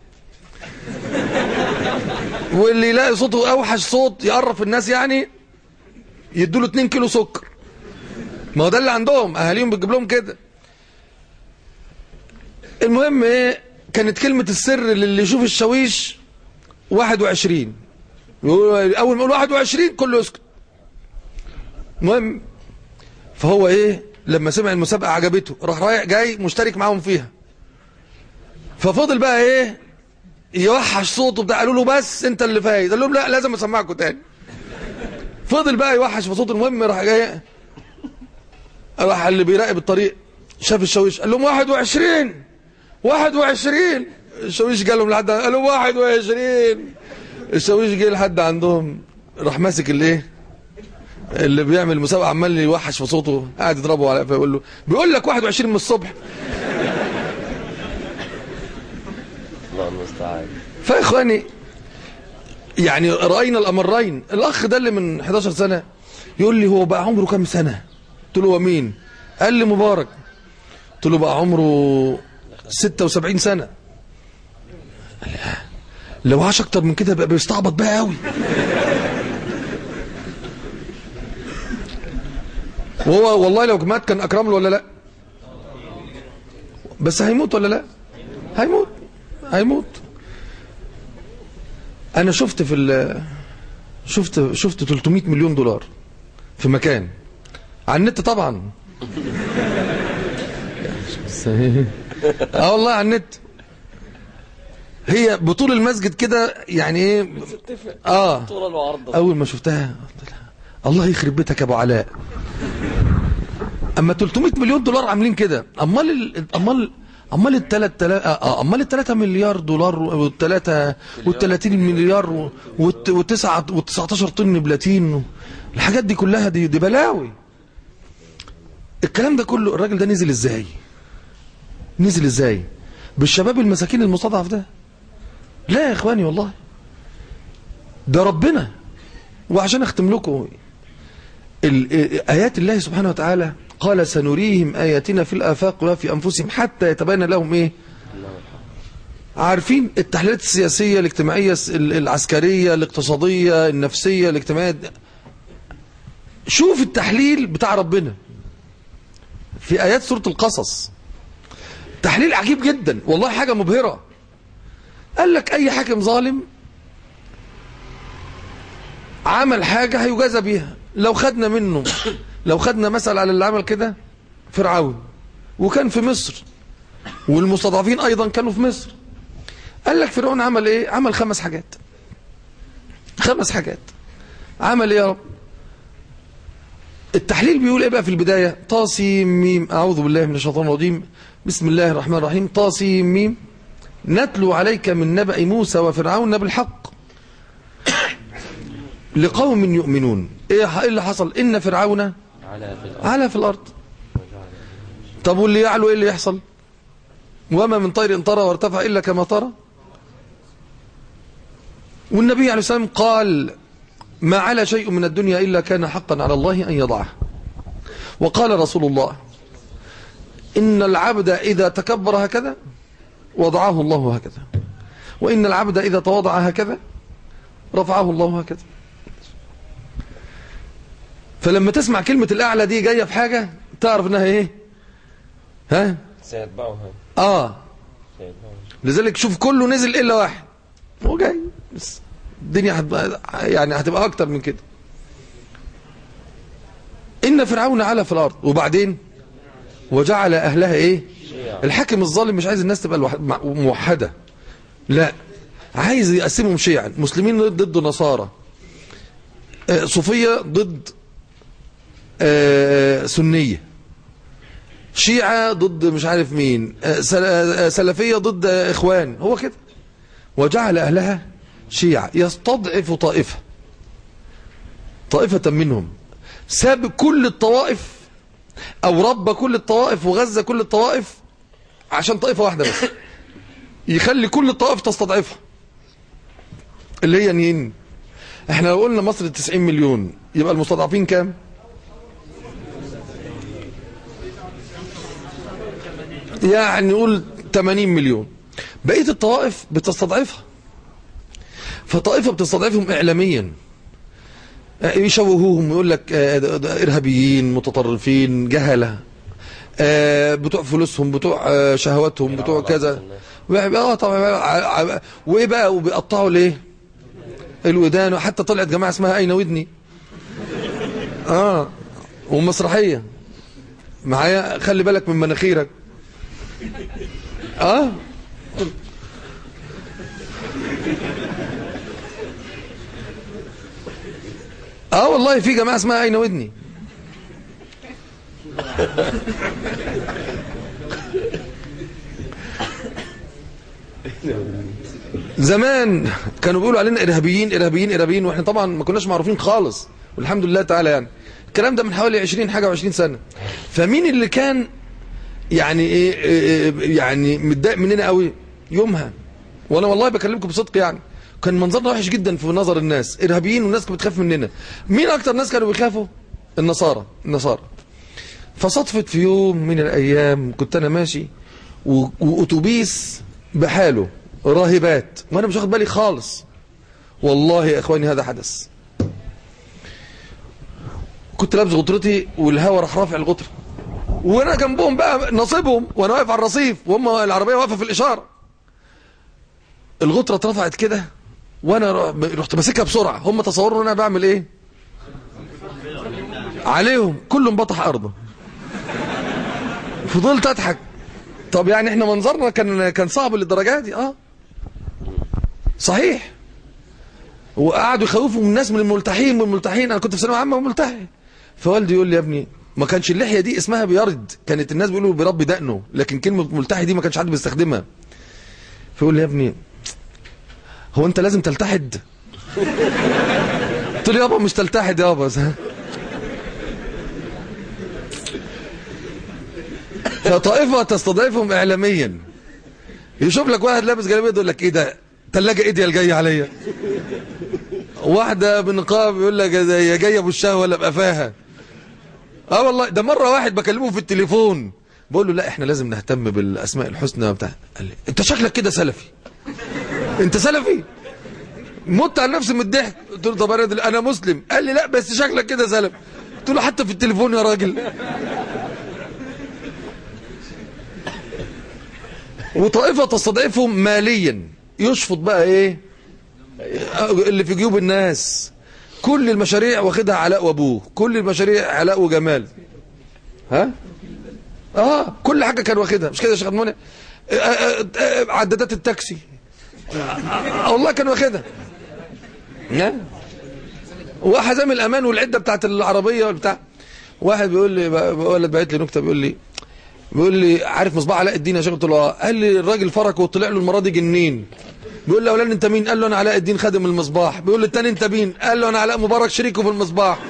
Speaker 5: واللي يلاقي صوته اوحش صوت يقرف الناس يعني يدوا له 2 كيلو سكر ما هو ده اللي عندهم اهاليهم بتجيب لهم كده المهم ايه كانت كلمه السر للي يشوف الشاويش 21 يقول- اول ما يقول 21 كله يسكت المهم فهو ايه لما سمع المسابقه عجبته راح رايح جاي مشترك معاهم فيها ففضل بقى ايه يوحش صوته بتاع قالوا له بس انت اللي فايز قال لهم لا لازم اسمعكم تاني فضل بقى يوحش في صوته المهم راح جاي راح اللي بيراقب الطريق شاف الشاويش قال لهم 21 21 الشاويش جه لهم لحد قال لهم 21 الشاويش جه لحد عندهم راح ماسك الايه اللي بيعمل مسابقه عمال يوحش في صوته قاعد يضربه على قفاه يقول له بيقول لك 21 من الصبح
Speaker 4: الله المستعان
Speaker 5: فيا اخواني يعني راينا الامرين الاخ ده اللي من 11 سنه يقول لي هو بقى عمره كام سنه قلت له هو مين قال لي مبارك قلت له بقى عمره 76 سنه قال لي آه. لو عاش اكتر من كده بقى بيستعبط بقى قوي وهو والله لو مات كان اكرم له ولا لا بس هيموت ولا لا هيموت هيموت انا شفت في ال شفت شفت 300 مليون دولار في مكان على النت طبعا اه والله على النت هي بطول المسجد كده يعني ايه اه
Speaker 4: طول العرض
Speaker 5: اول ما شفتها قلت لها الله يخرب بيتك يا ابو علاء اما 300 مليون دولار عاملين كده امال ال... امال امال ال 3000 اه امال ال 3 مليار دولار وال 3 وال 30 مليار وال 9 وال 19 طن بلاتين الحاجات دي كلها دي دي بلاوي الكلام ده كله الراجل ده نزل ازاي نزل ازاي بالشباب المساكين المستضعف ده لا يا اخواني والله ده ربنا وعشان اختم لكم ال- آيات الله سبحانه وتعالى قال سنريهم آياتنا في الآفاق وفي أنفسهم حتى يتبين لهم إيه عارفين التحليلات السياسية الاجتماعية الس- ال- العسكرية الاقتصادية النفسية الاجتماعية شوف التحليل بتاع ربنا في آيات سورة القصص تحليل عجيب جدا والله حاجة مبهرة قال لك أي حاكم ظالم عمل حاجة هيجازى بيها لو خدنا منه لو خدنا مثل على اللي عمل كده فرعون وكان في مصر والمستضعفين أيضا كانوا في مصر قال لك فرعون عمل إيه عمل خمس حاجات خمس حاجات عمل إيه يا رب التحليل بيقول إيه بقى في البداية طاسيم ميم أعوذ بالله من الشيطان الرجيم بسم الله الرحمن الرحيم طاسيم ميم نتلو عليك من نبأ موسى وفرعون بالحق لقوم يؤمنون ايه إيه اللي حصل ان فرعون
Speaker 4: على في الأرض
Speaker 5: على في الارض طب واللي يعلو ايه اللي يحصل وما من طير طرى وارتفع الا كما طرى والنبي عليه السلام قال ما على شيء من الدنيا الا كان حقا على الله ان يضعه وقال رسول الله ان العبد اذا تكبر هكذا وضعه الله هكذا وان العبد اذا تواضع هكذا رفعه الله هكذا فلما تسمع كلمة الأعلى دي جاية في حاجة تعرف إنها إيه ها
Speaker 4: سيتبعها
Speaker 5: آه
Speaker 4: سيتبعها
Speaker 5: لذلك شوف كله نزل إلا واحد هو جاي بس الدنيا هتبقى يعني هتبقى أكتر من كده إن فرعون علا في الأرض وبعدين وجعل أهلها إيه الحاكم الظالم مش عايز الناس تبقى الوح- مع- موحدة لا عايز يقسمهم شيعا مسلمين ضد نصارى آه، صوفية ضد آه، سنية شيعة ضد مش عارف مين آه، سل- آه، سلفية ضد آه، إخوان هو كده وجعل أهلها شيعة يستضعف طائفة طائفة منهم ساب كل الطوائف أو رب كل الطوائف وغزة كل الطوائف عشان طائفة واحدة بس يخلي كل الطوائف تستضعفها اللي هي مين احنا لو قلنا مصر 90 مليون يبقى المستضعفين كام يعني نقول 80 مليون بقيه الطوائف بتستضعفها فطائفه بتستضعفهم اعلاميا يشوهوهم يقول لك آه، ده- ده ارهابيين متطرفين جهله آه، بتوع فلوسهم بتوع آه، شهواتهم بتوع كذا اه طبعا ع- ع- وايه بقى وبيقطعوا ليه الودان وحتى طلعت جماعه اسمها اين ودني اه ومسرحيه معايا خلي بالك من مناخيرك اه اه والله في جماعه اسمها اين ودني زمان كانوا بيقولوا علينا ارهابيين ارهابيين ارهابيين واحنا طبعا ما كناش معروفين خالص والحمد لله تعالى يعني الكلام ده من حوالي 20 حاجه و20 سنه فمين اللي كان يعني ايه إيه- إيه- يعني متضايق مننا قوي يومها وانا والله بكلمكم بصدق يعني كان منظرنا وحش جدا في نظر الناس ارهابيين والناس كانت بتخاف مننا مين اكتر ناس كانوا بيخافوا النصارى النصارى فصدفت في يوم من الايام كنت انا ماشي و- واتوبيس بحاله راهبات وانا مش واخد بالي خالص والله يا اخواني هذا حدث كنت لابس غطرتي والهوا راح رافع الغطره وانا جنبهم بقى نصيبهم وانا واقف على الرصيف وهم العربيه واقفه في الاشاره الغطره اترفعت كده وانا ر- رحت ماسكها بسرعه هم تصوروا ان انا بعمل ايه عليهم كلهم بطح ارضه فضلت اضحك طب يعني احنا منظرنا كان كان صعب للدرجه دي اه صحيح وقعدوا يخوفوا الناس من الملتحين والملتحين انا كنت في ثانويه عامه وملتحي فوالدي يقول لي يا ابني ما كانش اللحيه دي اسمها بيرد كانت الناس بيقولوا بيربي دقنه لكن كلمه ملتحي دي ما كانش حد بيستخدمها فيقول لي يا ابني هو انت لازم تلتحد قلت له يابا مش تلتحد يابا فطائفه تستضعفهم اعلاميا يشوف لك واحد لابس جلابيه يقول لك ايه ده ثلاجه ايديا الجايه عليا واحده بنقاب يقول لك ده هي جايه بالشهوه ولا بقفاها اه والله ده مره واحد بكلمه في التليفون بقول له لا احنا لازم نهتم بالاسماء الحسنى وبتاع قال لي انت شكلك كده سلفي انت سلفي مت على نفسي من الضحك قلت له طب انا دل... انا مسلم قال لي لا بس شكلك كده سلفي قلت له حتى في التليفون يا راجل وطائفه تستضعفهم ماليا يشفط بقى ايه اللي في جيوب الناس كل المشاريع واخدها علاء وابوه كل المشاريع علاء وجمال ها اه كل حاجه كان واخدها مش كده يا شيخ منى آه، آه، آه، عدادات التاكسي آه، والله كان واخدها ها؟ وحزام الامان والعده بتاعت العربيه والبتاع واحد بيقول لي ولد بعت لي نكته بيقول لي بيقول لي عارف مصباح علاء الدين يا شيخ قلت له آه. قال لي الراجل فرك وطلع له المره دي جنين بيقول له اولان انت مين قال له انا علاء الدين خادم المصباح بيقول له التاني انت مين قال له انا علاء مبارك شريكه في المصباح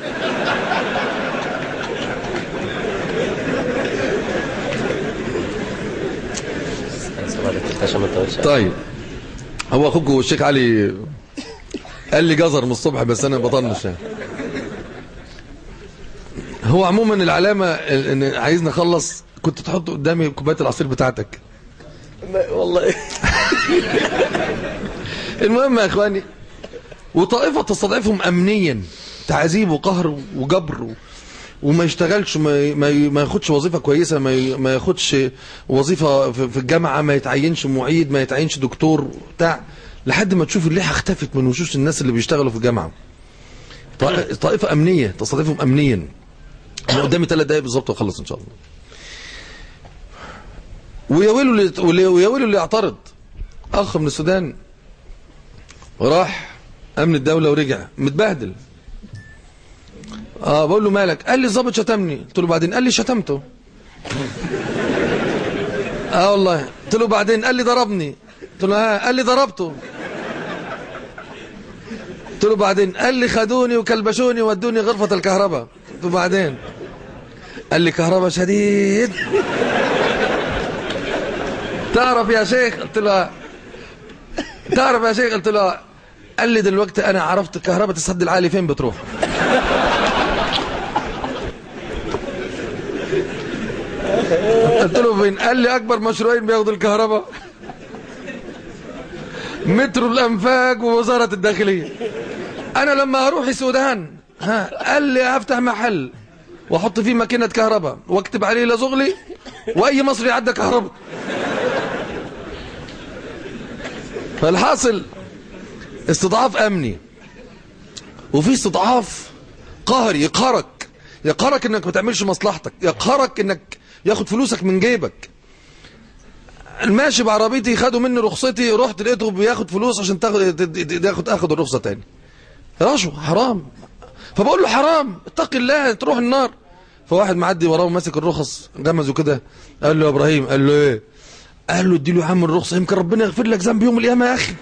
Speaker 4: عشان ما تطولش
Speaker 5: طيب هو اخوكم الشيخ علي قال لي جزر من الصبح بس انا بطنش يعني. هو عموما العلامه ان عايز نخلص كنت تحط قدامي كوبايه العصير بتاعتك
Speaker 4: والله
Speaker 5: المهم يا اخواني وطائفه تستضعفهم امنيا تعذيب وقهر وجبر و... وما يشتغلش ما ما ما ياخدش وظيفه كويسه ما ي- ما ياخدش وظيفه في في الجامعه ما يتعينش معيد ما يتعينش دكتور بتاع لحد ما تشوف اللحى اختفت من وشوش الناس اللي بيشتغلوا في الجامعه طا- طائفه امنيه تستضعفهم امنيا انا قدامي ثلاث دقايق بالظبط واخلص ان شاء الله ويا ويله اللي واللي- ويا ويله اللي يعترض اخ من السودان راح امن الدوله ورجع متبهدل اه بقول له مالك قال لي الظابط شتمني قلت له بعدين قال لي شتمته اه والله قلت له بعدين قال لي ضربني قلت له ها قال لي ضربته قلت له بعدين قال لي خدوني وكلبشوني ودوني غرفة الكهرباء قلت له بعدين قال لي كهرباء شديد تعرف يا شيخ قلت له تعرف يا شيخ قلت له قال لي دلوقتي انا عرفت كهرباء السد العالي فين بتروح قلت له فين قال لي اكبر مشروعين بياخدوا الكهرباء مترو الانفاق ووزاره الداخليه انا لما اروح السودان ها قال لي هفتح محل واحط فيه ماكينه كهرباء واكتب عليه لزغلي واي مصري عدى كهرباء فالحاصل استضعاف امني وفي استضعاف قهري يقهرك يقهرك انك ما تعملش مصلحتك يقهرك انك ياخد فلوسك من جيبك الماشي بعربيتي خدوا مني رخصتي رحت لقيته بياخد فلوس عشان تاخد تاخد اخد الرخصه تاني رشوه حرام فبقول له حرام اتق الله تروح النار فواحد معدي وراه ماسك الرخص غمزه كده قال له يا ابراهيم قال له ايه قال له اديله يا عم الرخصه يمكن ربنا يغفر لك ذنب يوم القيامه يا اخي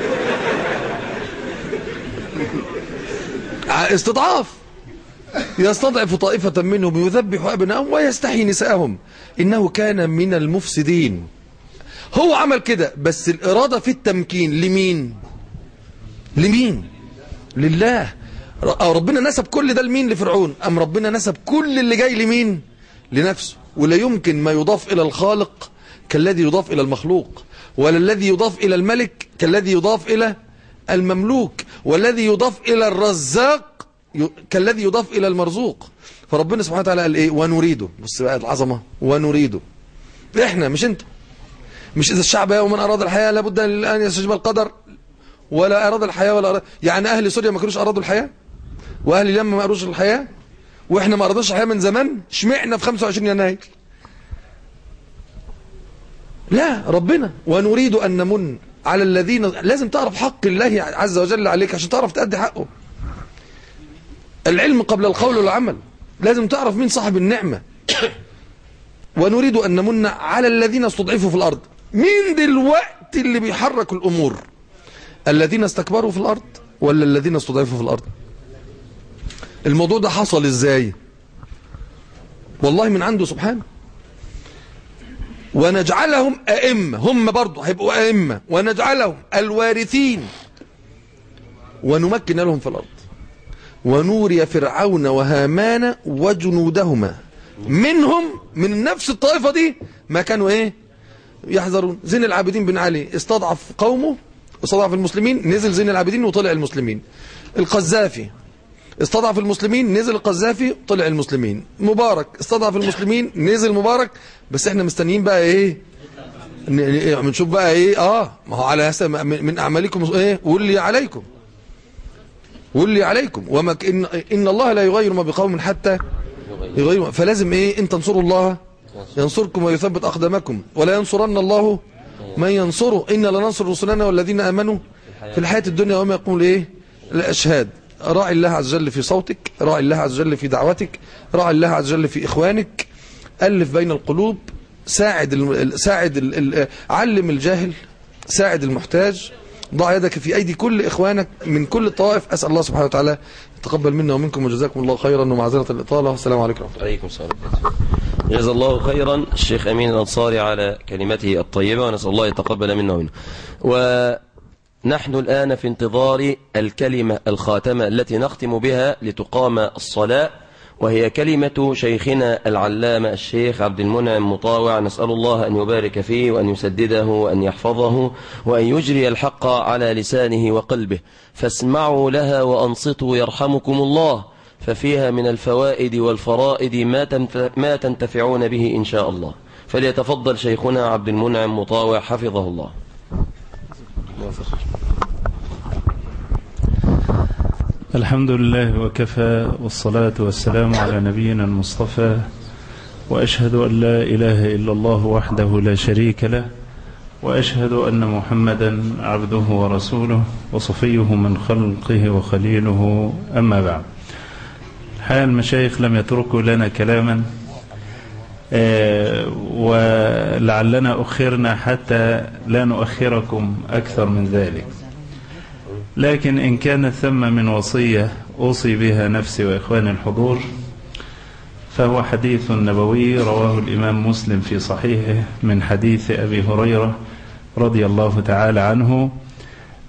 Speaker 5: استضعاف يستضعف طائفة منهم يذبح أبنائهم ويستحيي نساءهم إنه كان من المفسدين هو عمل كده بس الإرادة في التمكين لمين لمين لله ربنا نسب كل ده لمين لفرعون أم ربنا نسب كل اللي جاي لمين لنفسه ولا يمكن ما يضاف إلى الخالق كالذي يضاف إلى المخلوق ولا الذي يضاف إلى الملك كالذي يضاف إلى المملوك والذي يضاف إلى الرزاق كالذي يضاف إلى المرزوق فربنا سبحانه وتعالى قال إيه ونريده بص بقى العظمة ونريده إحنا مش أنت مش إذا الشعب يوما أراد الحياة لابد أن يستجيب القدر ولا أراد الحياة ولا أراد يعني أهل سوريا ما كانوش أرادوا الحياة وأهل اليمن ما أرادوش الحياة وإحنا ما أرادوش الحياة من زمان اشمعنا في 25 يناير لا ربنا ونريد أن نمن على الذين لازم تعرف حق الله عز وجل عليك عشان تعرف تأدي حقه العلم قبل القول والعمل لازم تعرف مين صاحب النعمة ونريد أن نمن على الذين استضعفوا في الأرض مين دلوقتي اللي بيحرك الأمور الذين استكبروا في الأرض ولا الذين استضعفوا في الأرض الموضوع ده حصل ازاي والله من عنده سبحانه ونجعلهم أئمة هم برضه هيبقوا أئمة ونجعلهم الوارثين ونمكن لهم في الأرض ونوري فرعون وهامان وجنودهما منهم من نفس الطائفة دي ما كانوا ايه يحذرون زين العابدين بن علي استضعف قومه استضعف المسلمين نزل زين العابدين وطلع المسلمين القذافي استضعف المسلمين نزل القذافي طلع المسلمين مبارك استضعف المسلمين نزل مبارك بس احنا مستنيين بقى ايه بنشوف بقى ايه اه ما هو على حسب من اعمالكم ايه واللي عليكم واللي عليكم وما إن, ان الله لا يغير ما بقوم حتى يغير فلازم ايه ان تنصروا الله ينصركم ويثبت اقدامكم ولا ينصرن الله من ينصره ان لننصر رسلنا والذين امنوا في الحياه الدنيا وما يقوم ايه الاشهاد راعي الله عز وجل في صوتك راعي الله عز وجل في دعوتك راعي الله عز وجل في إخوانك ألف بين القلوب ساعد ال ساعد ال علم الجاهل ساعد المحتاج ضع يدك في أيدي كل إخوانك من كل الطوائف أسأل الله سبحانه وتعالى يتقبل منا ومنكم وجزاكم الله خيرا ومعذرة الإطالة والسلام عليكم ورحمة الله
Speaker 4: عليكم السلام جزا الله خيرا الشيخ أمين الأنصاري على كلمته الطيبة ونسأل الله يتقبل منا ومنه و نحن الآن في انتظار الكلمة الخاتمة التي نختم بها لتقام الصلاة وهي كلمة شيخنا العلامة الشيخ عبد المنعم مطاوع نسأل الله أن يبارك فيه وأن يسدده وأن يحفظه وأن يجري الحق على لسانه وقلبه فاسمعوا لها وأنصتوا يرحمكم الله ففيها من الفوائد والفرائد ما, ما تنتفعون به إن شاء الله فليتفضل شيخنا عبد المنعم مطاوع حفظه الله
Speaker 6: الحمد لله وكفى والصلاة والسلام على نبينا المصطفى وأشهد أن لا إله إلا الله وحده لا شريك له وأشهد أن محمدا عبده ورسوله وصفيه من خلقه وخليله أما بعد حال المشايخ لم يتركوا لنا كلاما ولعلنا أخرنا حتى لا نؤخركم أكثر من ذلك لكن إن كان ثم من وصية أوصي بها نفسي وإخواني الحضور فهو حديث نبوي رواه الإمام مسلم في صحيحه من حديث أبي هريرة رضي الله تعالى عنه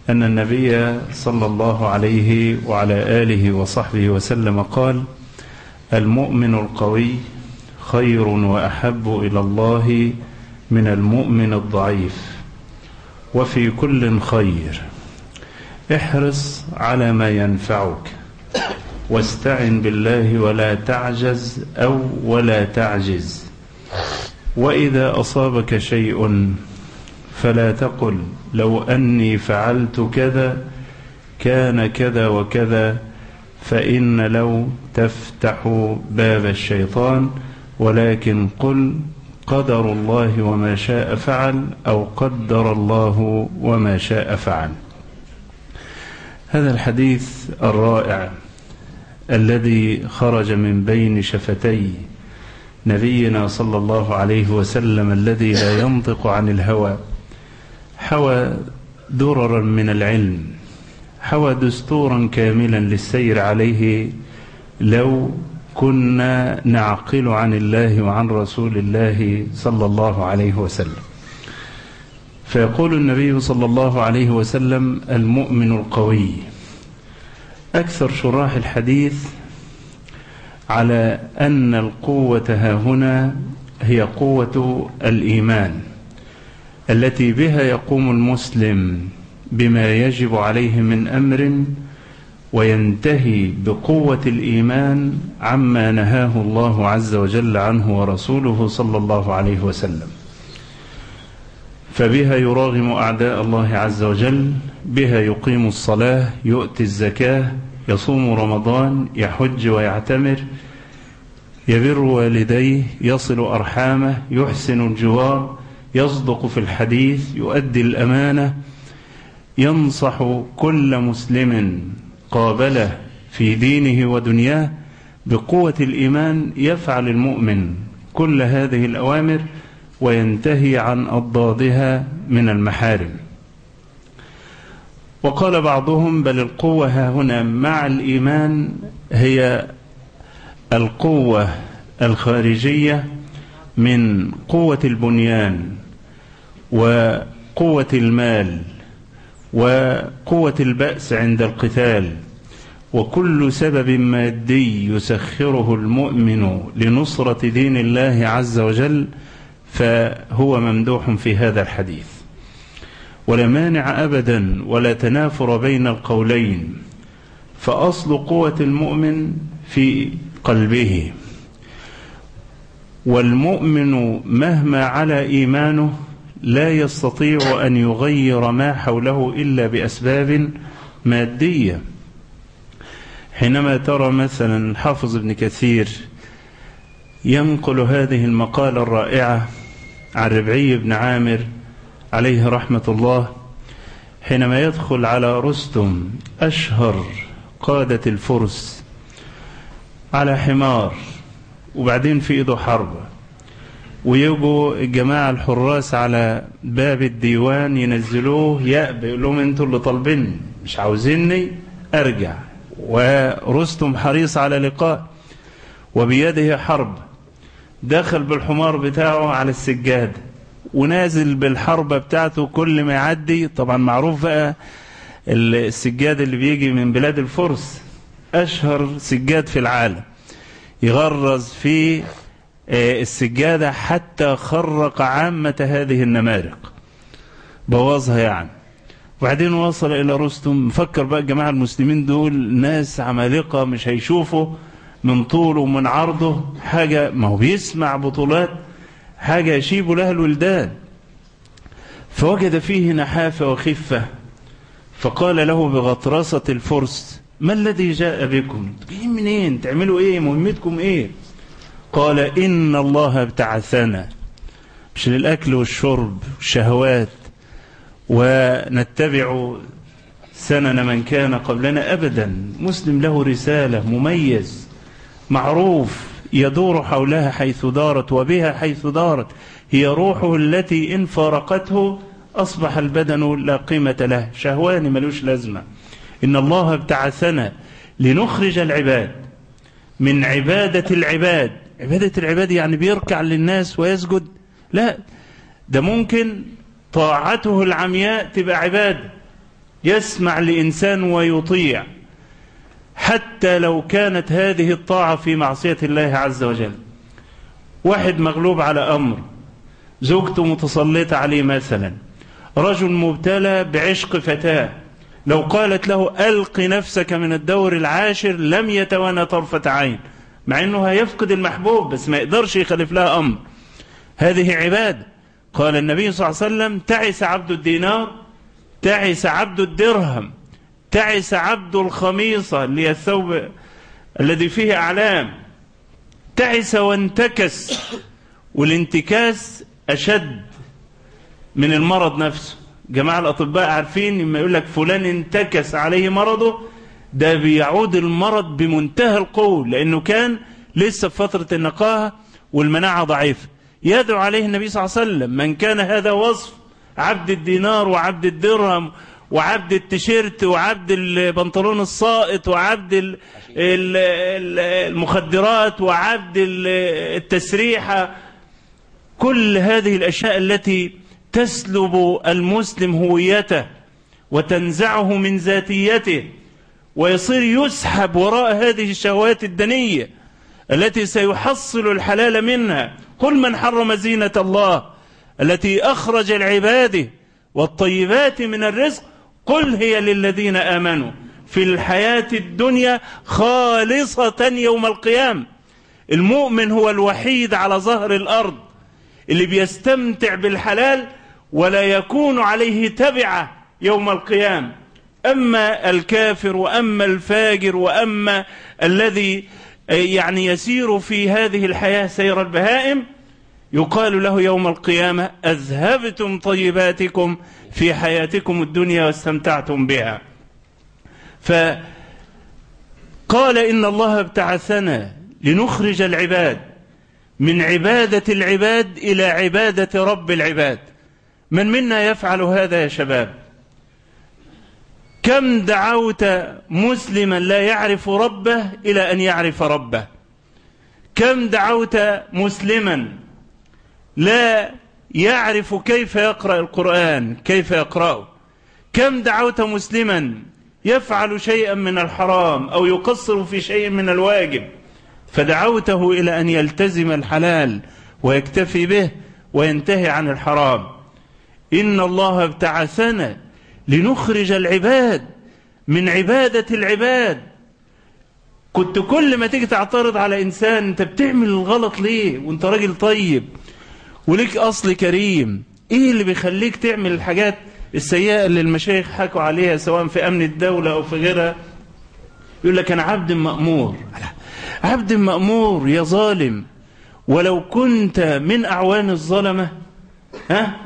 Speaker 6: أن النبي صلى الله عليه وعلى آله وصحبه وسلم قال المؤمن القوي خير وأحب إلى الله من المؤمن الضعيف وفي كل خير احرص على ما ينفعك واستعن بالله ولا تعجز أو ولا تعجز وإذا أصابك شيء فلا تقل لو أني فعلت كذا كان كذا وكذا فإن لو تفتح باب الشيطان ولكن قل قدر الله وما شاء فعل أو قدر الله وما شاء فعل هذا الحديث الرائع الذي خرج من بين شفتي نبينا صلى الله عليه وسلم الذي لا ينطق عن الهوى حوى دررا من العلم حوى دستورا كاملا للسير عليه لو كنا نعقل عن الله وعن رسول الله صلى الله عليه وسلم فيقول النبي صلى الله عليه وسلم المؤمن القوي أكثر شراح الحديث على أن القوة ها هنا هي قوة الإيمان التي بها يقوم المسلم بما يجب عليه من أمر وينتهي بقوة الإيمان عما نهاه الله عز وجل عنه ورسوله صلى الله عليه وسلم فبها يراغم أعداء الله عز وجل بها يقيم الصلاة يؤتي الزكاة يصوم رمضان يحج ويعتمر يبر والديه يصل أرحامه يحسن الجوار يصدق في الحديث يؤدي الأمانة ينصح كل مسلم قابله في دينه ودنياه بقوة الإيمان يفعل المؤمن كل هذه الأوامر وينتهي عن أضدادها من المحارم وقال بعضهم بل القوة ها هنا مع الإيمان هي القوة الخارجية من قوة البنيان وقوة المال وقوة البأس عند القتال وكل سبب مادي يسخره المؤمن لنصرة دين الله عز وجل فهو ممدوح في هذا الحديث ولا مانع أبدا ولا تنافر بين القولين فأصل قوة المؤمن في قلبه والمؤمن مهما على إيمانه لا يستطيع أن يغير ما حوله إلا بأسباب مادية حينما ترى مثلا الحافظ ابن كثير ينقل هذه المقالة الرائعة عن ربعي بن عامر عليه رحمة الله حينما يدخل على رستم أشهر قادة الفرس على حمار وبعدين في إيده حرب ويجوا الجماعة الحراس على باب الديوان ينزلوه يأبى يقول لهم انتوا اللي طالبيني مش عاوزيني ارجع ورستم حريص على لقاء وبيده حرب دخل بالحمار بتاعه على السجاد ونازل بالحربة بتاعته كل ما يعدي طبعا معروف بقى السجاد اللي بيجي من بلاد الفرس أشهر سجاد في العالم يغرز في السجادة حتى خرق عامة هذه النمارق بوظها يعني وبعدين وصل إلى رستم مفكر بقى الجماعة المسلمين دول ناس عمالقة مش هيشوفوا من طوله ومن عرضه حاجة ما هو بيسمع بطولات حاجة يشيب لها الولدان فوجد فيه نحافة وخفة فقال له بغطرسة الفرس ما الذي جاء بكم جايين منين تعملوا ايه مهمتكم ايه قال إن الله ابتعثنا مش للأكل والشرب والشهوات ونتبع سنن من كان قبلنا أبدا مسلم له رسالة مميز معروف يدور حولها حيث دارت وبها حيث دارت هي روحه التي إن فارقته أصبح البدن لا قيمة له شهوان ملوش لازمة إن الله ابتعثنا لنخرج العباد من عبادة العباد عبادة العباد يعني بيركع للناس ويسجد لا ده ممكن طاعته العمياء تبقى عبادة يسمع لإنسان ويطيع حتى لو كانت هذه الطاعة في معصية الله عز وجل واحد مغلوب على أمر زوجته متسلطة عليه مثلا رجل مبتلى بعشق فتاة لو قالت له ألق نفسك من الدور العاشر لم يتوانى طرفة عين مع أنه هيفقد المحبوب بس ما يقدرش يخلف لها أمر هذه عبادة قال النبي صلى الله عليه وسلم تعس عبد الدينار تعس عبد الدرهم تعس عبد الخميصة اللي هي الثوب الذي فيه أعلام تعس وانتكس والانتكاس أشد من المرض نفسه جماعة الأطباء عارفين لما يقول لك فلان انتكس عليه مرضه ده بيعود المرض بمنتهى القوة لأنه كان لسه في فترة النقاهة والمناعة ضعيفة يدعو عليه النبي صلى الله عليه وسلم من كان هذا وصف عبد الدينار وعبد الدرهم وعبد التيشيرت وعبد البنطلون الساقط وعبد ال- ال- ال- المخدرات وعبد ال- التسريحة كل هذه الأشياء التي تسلب المسلم هويته وتنزعه من ذاتيته ويصير يسحب وراء هذه الشهوات الدنية التي سيحصل الحلال منها قل من حرم زينة الله التي أخرج العباد والطيبات من الرزق قل هي للذين آمنوا في الحياة الدنيا خالصة يوم القيامة المؤمن هو الوحيد على ظهر الأرض اللي بيستمتع بالحلال ولا يكون عليه تبعة يوم القيامة أما الكافر وأما الفاجر وأما الذي يعني يسير في هذه الحياة سير البهائم يقال له يوم القيامة أذهبتم طيباتكم في حياتكم الدنيا واستمتعتم بها فقال إن الله ابتعثنا لنخرج العباد من عبادة العباد إلى عبادة رب العباد من منا يفعل هذا يا شباب كم دعوت مسلما لا يعرف ربه إلى أن يعرف ربه كم دعوت مسلما لا يعرف كيف يقرأ القرآن كيف يقرأه كم دعوت مسلما يفعل شيئا من الحرام أو يقصر في شيء من الواجب فدعوته إلى أن يلتزم الحلال ويكتفي به وينتهي عن الحرام إن الله ابتعثنا لنخرج العباد من عبادة العباد كنت كل ما تيجي تعترض على إنسان أنت بتعمل الغلط ليه وانت راجل طيب وليك أصل كريم إيه اللي بيخليك تعمل الحاجات السيئة اللي المشايخ حكوا عليها سواء في أمن الدولة أو في غيرها يقول لك أنا عبد مأمور عبد مأمور يا ظالم ولو كنت من أعوان الظلمة ها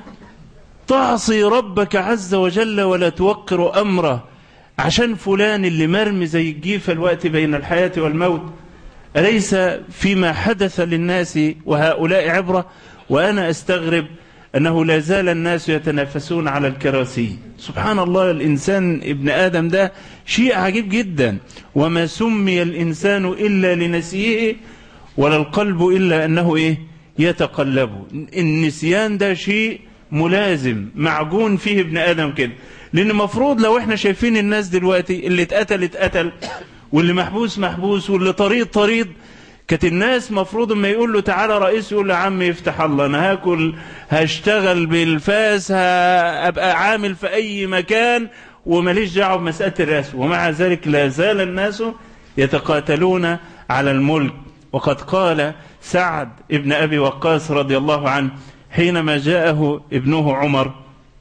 Speaker 6: تعصي ربك عز وجل ولا توقر أمره عشان فلان اللي مرمي زي الجيفة الوقت بين الحياة والموت أليس فيما حدث للناس وهؤلاء عبرة وأنا أستغرب أنه لا زال الناس يتنافسون على الكراسي سبحان الله الإنسان ابن آدم ده شيء عجيب جدا وما سمي الإنسان إلا لنسيه ولا القلب إلا أنه إيه يتقلب النسيان ده شيء ملازم معجون فيه ابن آدم كده لأن المفروض لو احنا شايفين الناس دلوقتي اللي اتقتل اتقتل واللي محبوس محبوس واللي طريد طريد كانت الناس مفروض ما يقول له تعالى رئيس يقول له عم يفتح الله انا هاكل هشتغل بالفاس هابقى عامل في اي مكان وماليش دعوه بمساله الرئاسه ومع ذلك لا زال الناس يتقاتلون على الملك وقد قال سعد ابن ابي وقاص رضي الله عنه حينما جاءه ابنه عمر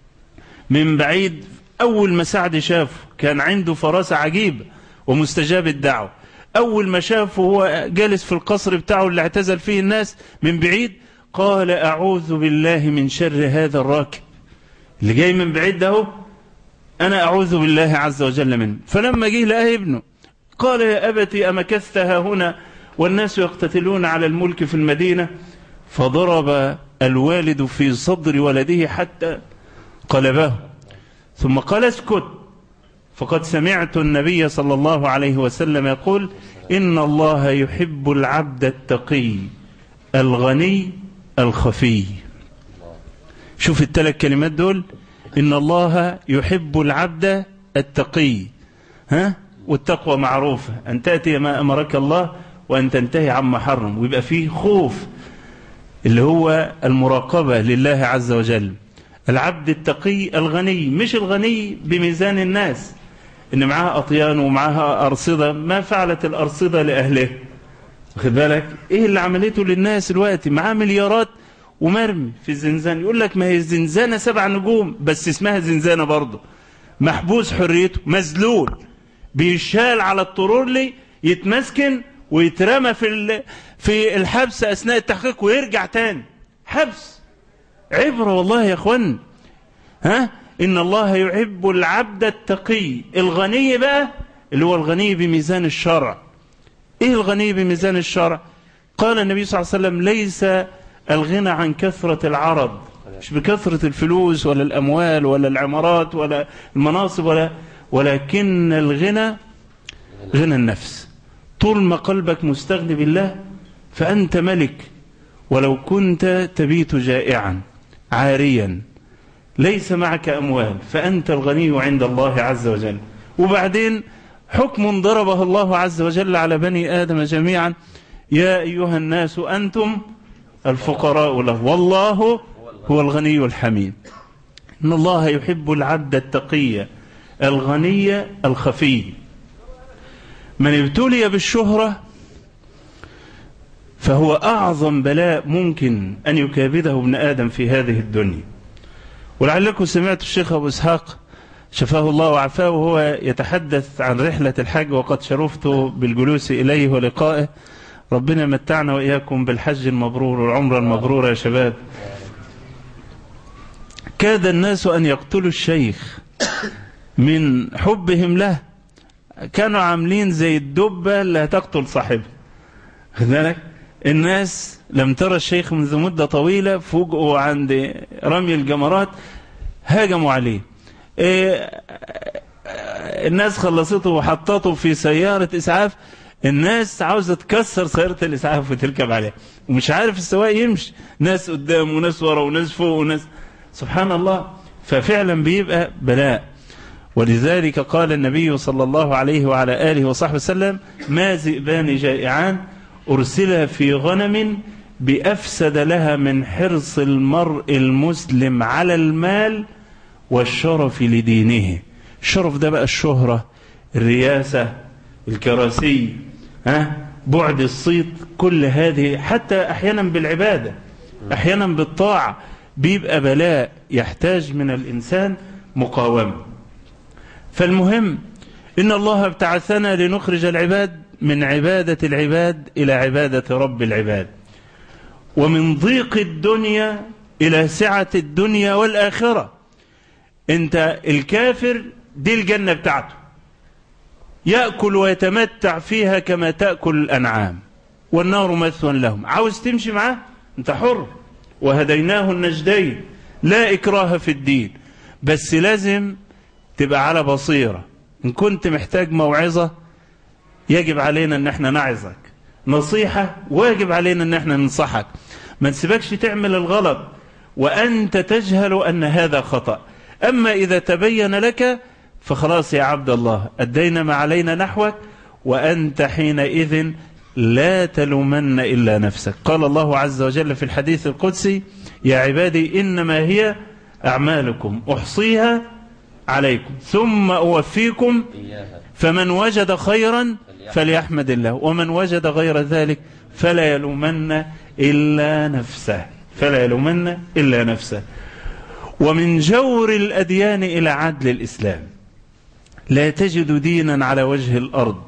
Speaker 6: من بعيد اول ما سعد شافه كان عنده فراسه عجيبه ومستجاب الدعوه أول ما شافه هو جالس في القصر بتاعه اللي اعتزل فيه الناس من بعيد قال أعوذ بالله من شر هذا الراكب اللي جاي من بعيد ده هو أنا أعوذ بالله عز وجل منه فلما جه لقاه ابنه قال يا أبتي أمكثتها هنا والناس يقتتلون على الملك في المدينة فضرب الوالد في صدر ولده حتى قلبه ثم قال اسكت فقد سمعت النبي صلى الله عليه وسلم يقول إن الله يحب العبد التقي الغني الخفي شوف الثلاث كلمات دول إن الله يحب العبد التقي ها والتقوى معروفة أن تأتي ما أمرك الله وأن تنتهي عما حرم ويبقى فيه خوف اللي هو المراقبة لله عز وجل العبد التقي الغني مش الغني بميزان الناس ان معاها اطيان ومعاها ارصده ما فعلت الارصده لاهله واخد بالك ايه اللي عملته للناس دلوقتي معاه مليارات ومرمي في الزنزانه يقول لك ما هي الزنزانه سبع نجوم بس اسمها زنزانه برضه محبوس حريته مذلول بيشال على الطرورلي يتمسكن ويترمى في ال- في الحبس اثناء التحقيق ويرجع تاني حبس عبره والله يا اخوان ها إن الله يحب العبد التقي الغني بقى اللي هو الغني بميزان الشرع إيه الغني بميزان الشرع قال النبي صلى الله عليه وسلم ليس الغنى عن كثرة العرض مش بكثرة الفلوس ولا الأموال ولا العمارات ولا المناصب ولا ولكن الغنى غنى النفس طول ما قلبك مستغني بالله فأنت ملك ولو كنت تبيت جائعا عاريا ليس معك أموال فأنت الغني عند الله عز وجل وبعدين حكم ضربه الله عز وجل على بني آدم جميعا يا أيها الناس أنتم الفقراء له والله هو الغني الحميد إن الله يحب العبد التقي الغني الخفي من ابتلي بالشهرة فهو أعظم بلاء ممكن أن يكابده ابن آدم في هذه الدنيا ولعلكم سمعت الشيخ أبو إسحاق شفاه الله وعافاه وهو يتحدث عن رحلة الحج وقد شرفت بالجلوس إليه ولقائه ربنا متعنا وإياكم بالحج المبرور والعمرة المبرورة يا شباب كاد الناس أن يقتلوا الشيخ من حبهم له كانوا عاملين زي الدبة اللي هتقتل صاحبها خد بالك الناس لم ترى الشيخ منذ مدة طويلة فوجئوا عند رمي الجمرات هاجموا عليه إيه الناس خلصته وحطته في سيارة إسعاف الناس عاوزة تكسر سيارة الإسعاف وتركب عليها ومش عارف السواق يمشي ناس قدام وناس ورا وناس فوق وناس سبحان الله ففعلا بيبقى بلاء ولذلك قال النبي صلى الله عليه وعلى آله وصحبه وسلم ما ذئبان جائعان أرسل في غنم بأفسد لها من حرص المرء المسلم على المال والشرف لدينه الشرف ده بقى الشهرة الرياسة الكراسي ها بعد الصيت كل هذه حتى أحيانا بالعبادة أحيانا بالطاعة بيبقى بلاء يحتاج من الإنسان مقاومة فالمهم إن الله ابتعثنا لنخرج العباد من عبادة العباد إلى عبادة رب العباد ومن ضيق الدنيا إلى سعة الدنيا والآخرة أنت الكافر دي الجنة بتاعته يأكل ويتمتع فيها كما تأكل الأنعام والنار مثوى لهم عاوز تمشي معاه أنت حر وهديناه النجدين لا إكراه في الدين بس لازم تبقى على بصيرة إن كنت محتاج موعظة يجب علينا ان احنا نعظك نصيحة واجب علينا ان احنا ننصحك ما نسيبكش تعمل الغلط وانت تجهل ان هذا خطأ اما اذا تبين لك فخلاص يا عبد الله ادينا ما علينا نحوك وانت حينئذ لا تلومن الا نفسك قال الله عز وجل في الحديث القدسي يا عبادي انما هي اعمالكم احصيها عليكم ثم اوفيكم فمن وجد خيرا فليحمد الله ومن وجد غير ذلك فلا يلومن إلا نفسه فلا يلومن إلا نفسه ومن جور الأديان إلى عدل الإسلام لا تجد دينا على وجه الأرض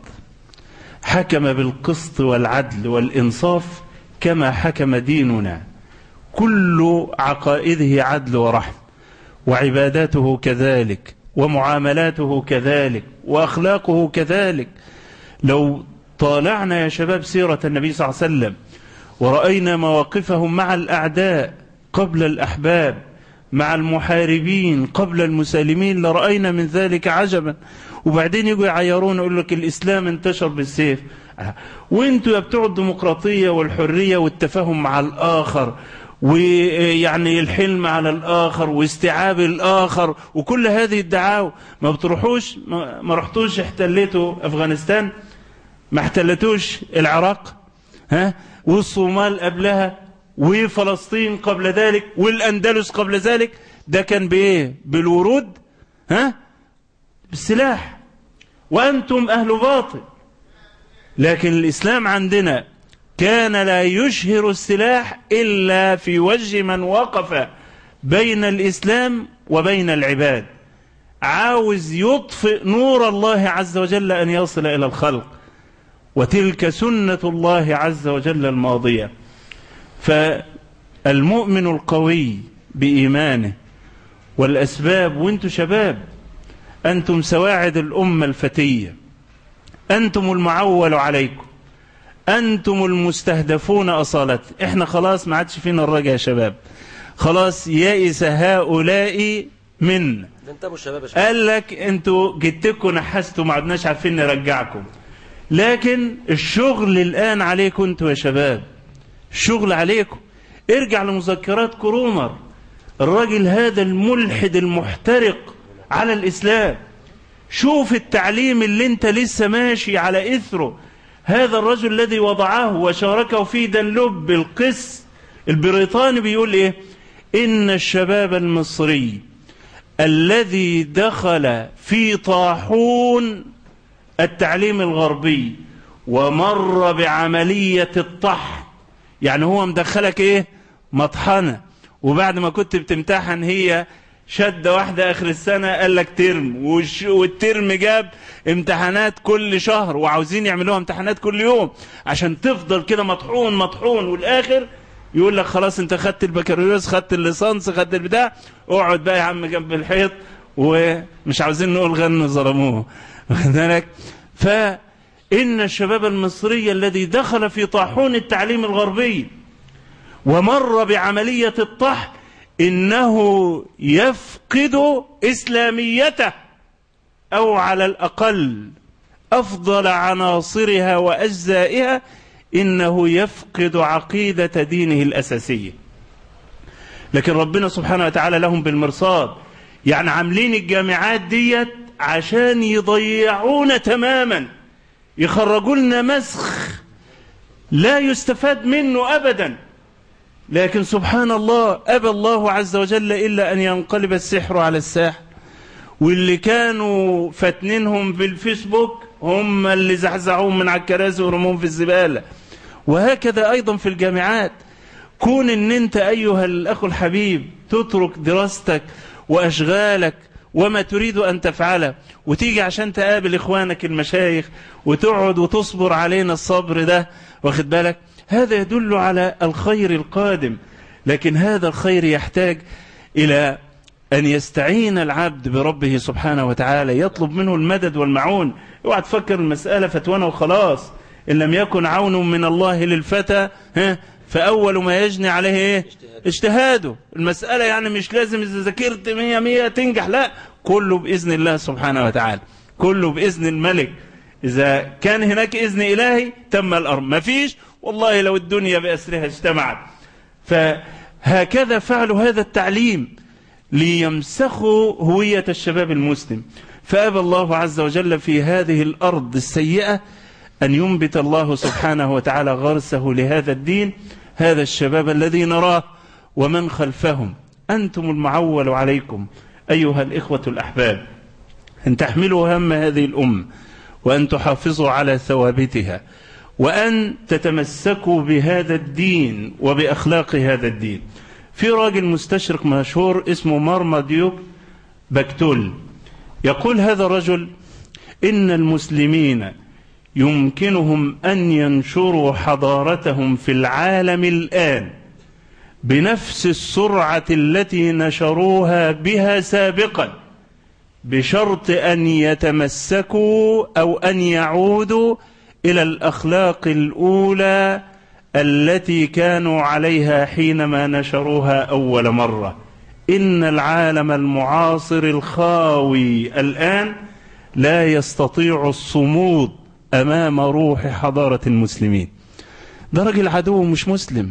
Speaker 6: حكم بالقسط والعدل والإنصاف كما حكم ديننا كل عقائده عدل ورحم وعباداته كذلك ومعاملاته كذلك وأخلاقه كذلك لو طالعنا يا شباب سيرة النبي صلى الله عليه وسلم ورأينا مواقفهم مع الأعداء قبل الأحباب مع المحاربين قبل المسالمين لرأينا من ذلك عجبا وبعدين يجوا يعيرون يقول لك الإسلام انتشر بالسيف وانتوا يا بتوع الديمقراطية والحرية والتفاهم مع الآخر ويعني الحلم على الآخر واستيعاب الآخر وكل هذه الدعاوى ما بتروحوش ما ما رحتوش احتلتوا أفغانستان ما احتلتوش العراق ها والصومال قبلها وفلسطين قبل ذلك والأندلس قبل ذلك ده كان بإيه بالورود ها بالسلاح وأنتم أهل باطل لكن الإسلام عندنا كان لا يشهر السلاح إلا في وجه من وقف بين الإسلام وبين العباد عاوز يطفئ نور الله عز وجل أن يصل إلى الخلق وتلك سنة الله عز وجل الماضية فالمؤمن القوي بإيمانه والأسباب وانتم شباب أنتم سواعد الأمة الفتية أنتم المعول عليكم أنتم المستهدفون أصالة إحنا خلاص ما عادش فينا الرجاء يا شباب خلاص يائس هؤلاء من
Speaker 4: ده انت ابو الشباب يا شباب
Speaker 6: قال لك انتوا جدتكم نحستوا ما عدناش عارفين نرجعكم لكن الشغل الآن عليكم انتوا يا شباب الشغل عليكم ارجع لمذكرات كرومر الراجل هذا الملحد المحترق على الإسلام شوف التعليم اللي انت لسه ماشي على إثره هذا الرجل الذي وضعه وشاركه في دنلوب القس البريطاني بيقول ايه إن الشباب المصري الذي دخل في طاحون التعليم الغربي ومر بعملية الطحن يعني هو مدخلك ايه مطحنة وبعد ما كنت بتمتحن هي شدة واحدة آخر السنة قال لك ترم والش- والترم جاب امتحانات كل شهر وعاوزين يعملوها امتحانات كل يوم عشان تفضل كده مطحون مطحون والآخر يقول لك خلاص انت خدت البكالوريوس خدت الليسانس خدت البتاع اقعد بقى يا عم جنب الحيط ومش عاوزين نقول غنوا ظلموه واخد بالك فإن الشباب المصري الذي دخل في طاحون التعليم الغربي ومر بعملية الطحن إنه يفقد إسلاميته أو على الأقل أفضل عناصرها وأجزائها إنه يفقد عقيدة دينه الأساسية لكن ربنا سبحانه وتعالى لهم بالمرصاد يعني عاملين الجامعات ديت عشان يضيعونا تماما يخرجوا لنا مسخ لا يستفاد منه أبدا لكن سبحان الله أبى الله عز وجل إلا أن ينقلب السحر على الساحر واللي كانوا فاتنينهم في الفيسبوك هم اللي زحزحوهم من على الكراسي ورموهم في الزبالة وهكذا أيضا في الجامعات كون ان انت ايها الاخ الحبيب تترك دراستك واشغالك وما تريد ان تفعله وتيجي عشان تقابل اخوانك المشايخ وتقعد وتصبر علينا الصبر ده واخد بالك هذا يدل على الخير القادم لكن هذا الخير يحتاج الى أن يستعين العبد بربه سبحانه وتعالى يطلب منه المدد والمعون اوعى تفكر المسألة فتوانا وخلاص إن لم يكن عون من الله للفتى ها فأول ما يجني عليه إيه؟ اجتهاده المسألة يعني مش لازم إذا ذاكرت مية مية تنجح لا كله بإذن الله سبحانه وتعالى كله بإذن الملك إذا كان هناك إذن إلهي تم الأمر ما فيش والله لو الدنيا بأسرها اجتمعت فهكذا فعلوا هذا التعليم ليمسخوا هوية الشباب المسلم فأبى الله عز وجل في هذه الأرض السيئة أن ينبت الله سبحانه وتعالى غرسه لهذا الدين هذا الشباب الذي نراه ومن خلفهم أنتم المعول عليكم أيها الإخوة الأحباب أن تحملوا هم هذه الأمة وأن تحافظوا على ثوابتها وأن تتمسكوا بهذا الدين وبأخلاق هذا الدين في راجل مستشرق مشهور اسمه مارماديوك بكتول يقول هذا الرجل إن المسلمين يمكنهم أن ينشروا حضارتهم في العالم الآن بنفس السرعة التي نشروها بها سابقا بشرط أن يتمسكوا أو أن يعودوا إلى الأخلاق الأولى التي كانوا عليها حينما نشروها أول مرة إن العالم المعاصر الخاوي الآن لا يستطيع الصمود أمام روح حضارة المسلمين ده راجل عدو مش مسلم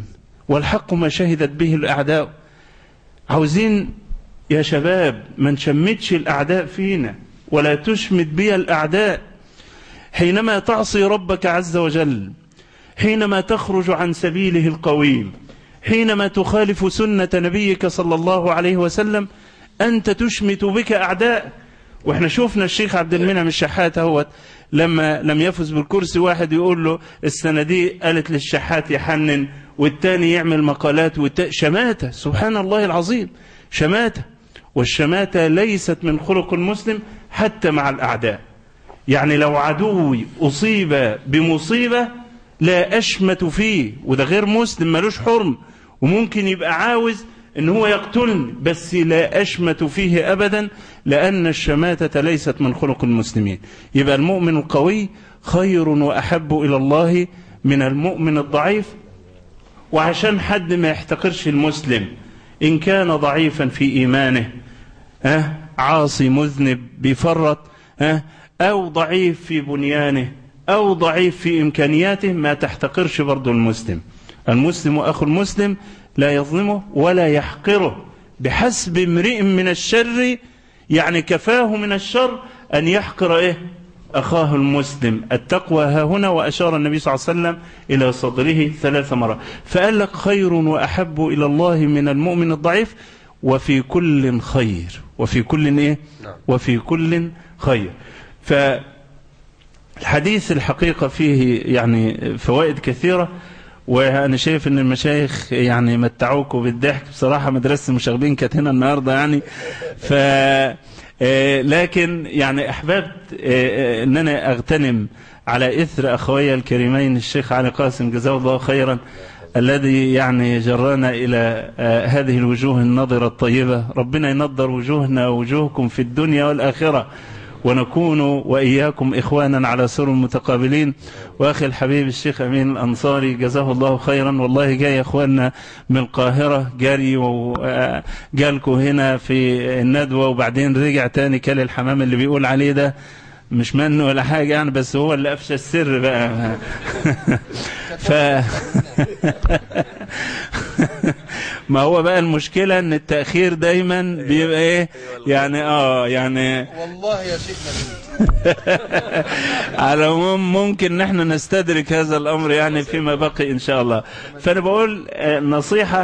Speaker 6: والحق ما شهدت به الأعداء عاوزين يا شباب ما نشمتش الأعداء فينا ولا تشمت بي الأعداء حينما تعصي ربك عز وجل حينما تخرج عن سبيله القويم حينما تخالف سنة نبيك صلى الله عليه وسلم أنت تشمت بك أعداء واحنا شفنا الشيخ عبد المنعم الشحات اهوت لما لم يفز بالكرسي واحد يقول له السنة دي قالت للشحات يحنن والتاني يعمل مقالات والت... شماتة سبحان الله العظيم شماتة والشماتة ليست من خلق المسلم حتى مع الأعداء يعني لو عدوي أصيب بمصيبة لا أشمت فيه وده غير مسلم ملوش حرم وممكن يبقى عاوز ان هو يقتلني بس لا أشمت فيه أبدا لأن الشماتة ليست من خلق المسلمين يبقى المؤمن القوي خير وأحب إلى الله من المؤمن الضعيف وعشان حد ما يحتقرش المسلم إن كان ضعيفا في إيمانه ها عاصي مذنب بيفرط ها أو ضعيف في بنيانه أو ضعيف في إمكانياته ما تحتقرش برضو المسلم المسلم أخو المسلم لا يظلمه ولا يحقره بحسب امرئ من الشر يعني كفاه من الشر أن يحقر إيه أخاه المسلم التقوى ها هنا وأشار النبي صلى الله عليه وسلم إلى صدره ثلاث مرات فقال لك خير وأحب إلى الله من المؤمن الضعيف وفي كل خير وفي كل إيه وفي كل خير فالحديث الحقيقة فيه يعني فوائد كثيرة وانا شايف ان المشايخ يعني متعوكوا بالضحك بصراحه مدرسه المشاغبين كانت هنا النهارده يعني ف لكن يعني احببت ان انا اغتنم على اثر اخوي الكريمين الشيخ علي قاسم جزاه الله خيرا الذي يعني جرانا الى هذه الوجوه النظرة الطيبة ربنا ينظر وجوهنا ووجوهكم في الدنيا والآخرة ونكون وإياكم إخوانا على سر متقابلين وأخي الحبيب الشيخ أمين الأنصاري جزاه الله خيرا والله جاي أخواننا من القاهرة جاري وجالكوا هنا في الندوة وبعدين رجع تاني كل الحمام اللي بيقول عليه ده مش منه ولا حاجة يعني بس هو اللي أفشى السر بقى ف ما هو بقى المشكلة ان التأخير دايما بيبقى ايه يعني اه يعني
Speaker 5: والله يا شيخنا
Speaker 6: على العموم ممكن نحن نستدرك هذا الامر يعني فيما بقي ان شاء الله فانا بقول نصيحة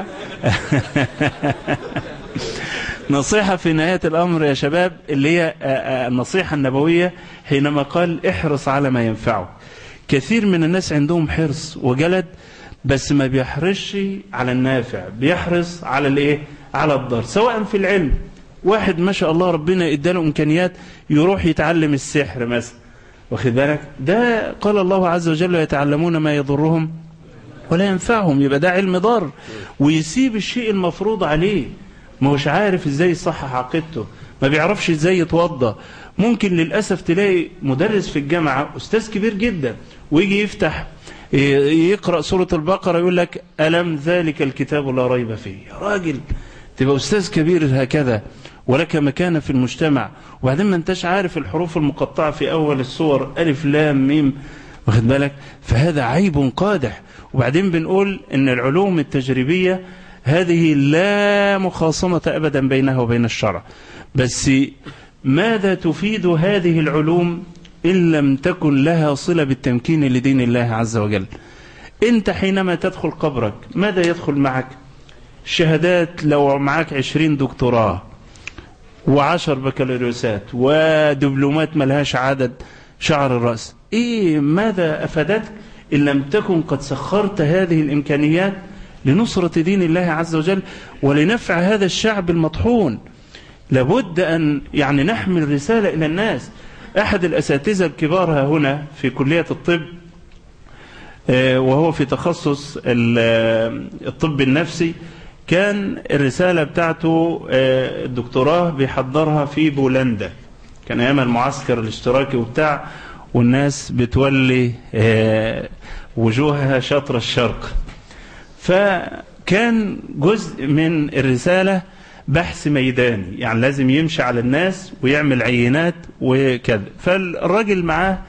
Speaker 6: نصيحة في نهاية الأمر يا شباب اللي هي النصيحة النبوية حينما قال احرص على ما ينفعه كثير من الناس عندهم حرص وجلد بس ما بيحرصش على النافع بيحرص على الايه على الضر سواء في العلم واحد ما شاء الله ربنا اداله امكانيات يروح يتعلم السحر مثلا واخد بالك ده قال الله عز وجل يتعلمون ما يضرهم ولا ينفعهم يبقى ده علم ضار ويسيب الشيء المفروض عليه ما هوش عارف ازاي يصحح عقيدته ما بيعرفش ازاي يتوضى ممكن للأسف تلاقي مدرس في الجامعة أستاذ كبير جدا ويجي يفتح يقرأ سورة البقرة يقول لك ألم ذلك الكتاب لا ريب فيه يا راجل تبقى أستاذ كبير هكذا ولك مكانة في المجتمع وبعدين ما انتش عارف الحروف المقطعة في أول السور ألف لام ميم واخد بالك فهذا عيب قادح وبعدين بنقول ان العلوم التجريبية هذه لا مخاصمة أبدا بينها وبين الشرع بس ماذا تفيد هذه العلوم إن لم تكن لها صلة بالتمكين لدين الله عز وجل أنت حينما تدخل قبرك ماذا يدخل معك شهادات لو معك عشرين دكتوراه وعشر بكالوريوسات ودبلومات ملهاش عدد شعر الرأس إيه ماذا أفادتك إن لم تكن قد سخرت هذه الإمكانيات لنصرة دين الله عز وجل ولنفع هذا الشعب المطحون لابد أن يعني نحمل رسالة إلى الناس أحد الأساتذة الكبار ها هنا في كلية الطب وهو في تخصص الطب النفسي كان الرسالة بتاعته الدكتوراه بيحضرها في بولندا كان أيام المعسكر الاشتراكي وبتاع والناس بتولي وجوهها شطر الشرق فكان جزء من الرسالة بحث ميداني يعني لازم يمشي على الناس ويعمل عينات وكذا فالراجل معاه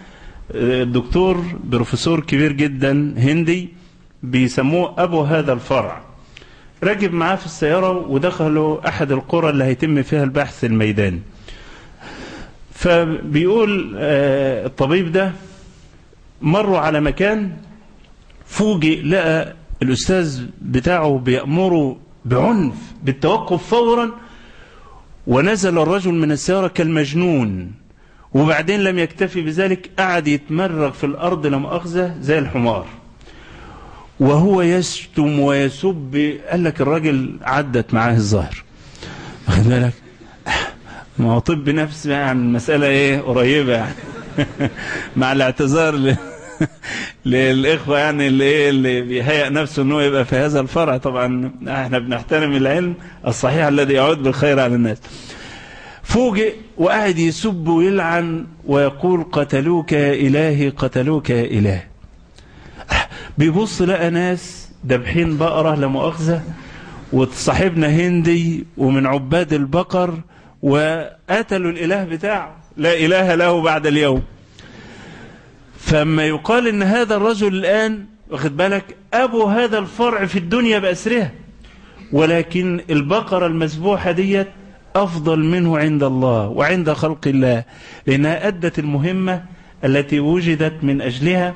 Speaker 6: الدكتور بروفيسور كبير جدا هندي بيسموه أبو هذا الفرع راكب معاه في السيارة ودخلوا أحد القرى اللي هيتم فيها البحث الميداني فبيقول آه، الطبيب ده مروا على مكان فوجئ لقى الأستاذ بتاعه بيأمره بعنف بالتوقف فورا ونزل الرجل من السيارة كالمجنون وبعدين لم يكتفي بذلك قعد يتمرغ في الأرض لم أخذه زي الحمار وهو يشتم ويسب قال لك الراجل عدت معاه الظاهر واخد بالك ما هو طب نفس يعني المسألة ايه قريبة يعني مع الاعتذار ل... للإخوة يعني اللي ايه اللي بيهيأ نفسه انه يبقى في هذا الفرع طبعا احنا بنحترم العلم الصحيح الذي يعود بالخير على الناس فوجئ وقاعد يسب ويلعن ويقول قتلوك يا إلهي قتلوك يا إله بيبص لقى ناس دبحين بقرة لا مؤاخذة وصاحبنا هندي ومن عباد البقر وقتلوا الإله بتاعه لا إله له بعد اليوم فما يقال ان هذا الرجل الآن واخد بالك أبو هذا الفرع في الدنيا بأسرها ولكن البقرة المذبوحة ديت أفضل منه عند الله وعند خلق الله لأنها أدت المهمة التي وجدت من أجلها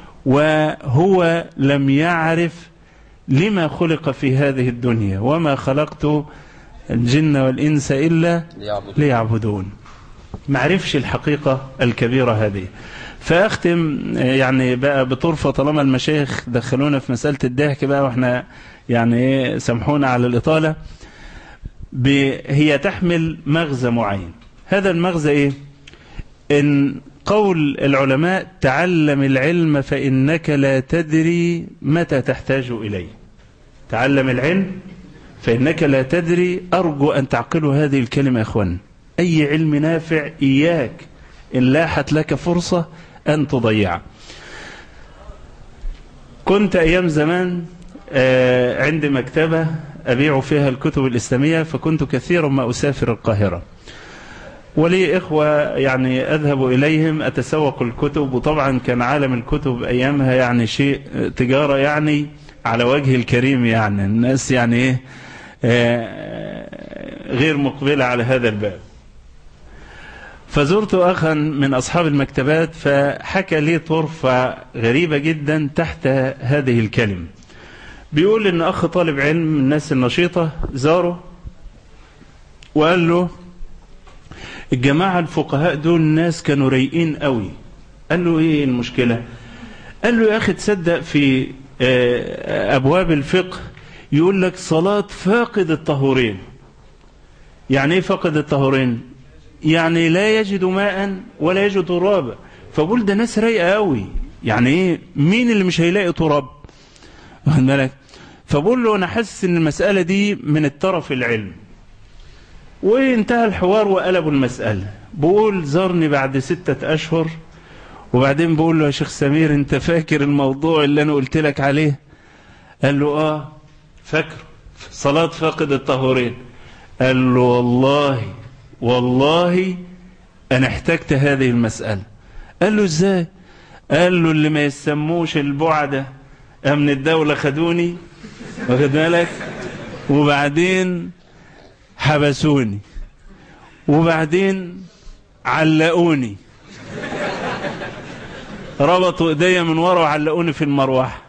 Speaker 6: وهو لم يعرف لما خلق في هذه الدنيا وما خلقت الجن والإنس إلا
Speaker 4: ليعبدون.
Speaker 6: ليعبدون معرفش الحقيقة الكبيرة هذه فأختم يعني بقى بطرفة طالما المشايخ دخلونا في مسألة الضحك بقى واحنا يعني إيه سامحونا على الإطالة ب- هي تحمل مغزى معين هذا المغزى ايه ان قول العلماء تعلم العلم فإنك لا تدري متى تحتاج إليه تعلم العلم فإنك لا تدري أرجو أن تعقلوا هذه الكلمة يا أخوان أي علم نافع إياك إن لاحت لك فرصة أن تضيعها كنت أيام زمان آه، عندي مكتبة أبيع فيها الكتب الإسلامية فكنت كثيرا ما أسافر القاهرة ولي إخوة يعني أذهب إليهم أتسوق الكتب وطبعا كان عالم الكتب أيامها يعني شيء آه، تجارة يعني على وجه الكريم يعني الناس يعني إيه آه، غير مقبلة على هذا الباب فزرت أخا من أصحاب المكتبات فحكى لي طرفة غريبة جدا تحت هذه الكلمة بيقول إن أخ طالب علم من الناس النشيطة زاره وقال له الجماعة الفقهاء دول ناس كانوا رايقين قوي قال له ايه المشكلة قال له يا اخي تصدق في آه، ابواب الفقه يقول لك صلاة فاقد الطهورين يعني ايه فاقد الطهورين يعني لا يجد ماء ولا يجد ترابا فبقول ده ناس رايقه قوي يعني ايه مين اللي مش هيلاقي تراب واخد بالك فبقول له انا حاسس ان المساله دي من الطرف العلم وانتهى الحوار وقلبوا المساله بقول زارني بعد ستة اشهر وبعدين بقول له يا شيخ سمير انت فاكر الموضوع اللي انا قلت لك عليه قال له اه فاكر صلاة فاقد الطهورين قال له والله والله انا احتجت هذه المسألة قال له ازاي قال له اللي ما يسموش البعدة امن الدولة خدوني واخد بالك وبعدين حبسوني وبعدين علقوني ربطوا ايديا من ورا وعلقوني في المروحه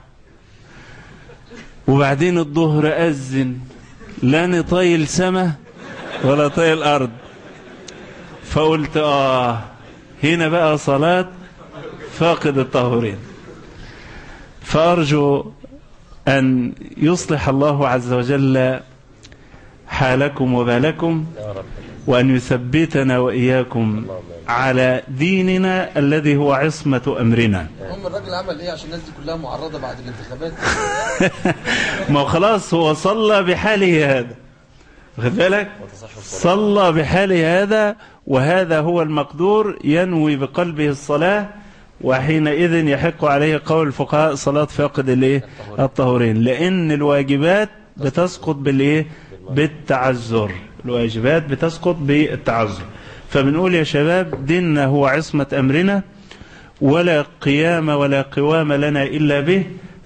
Speaker 6: وبعدين الظهر أذن لا طايل سما ولا طايل أرض فقلت آه هنا بقى صلاة فاقد الطهورين فأرجو أن يصلح الله عز وجل حالكم وبالكم وأن يثبتنا وإياكم على ديننا الذي هو عصمة أمرنا
Speaker 5: هم الراجل عمل ايه عشان الناس دي كلها معرضه بعد الانتخابات
Speaker 6: ما هو خلاص هو صلى بحاله هذا واخد بالك صلى بحاله هذا وهذا هو المقدور ينوي بقلبه الصلاة وحينئذ يحق عليه قول الفقهاء صلاة فاقد الايه الطهورين لأن الواجبات بتسقط بالايه بالتعذر الواجبات بتسقط بالتعذر فبنقول يا شباب ديننا هو عصمة أمرنا ولا قيام ولا قوام لنا إلا به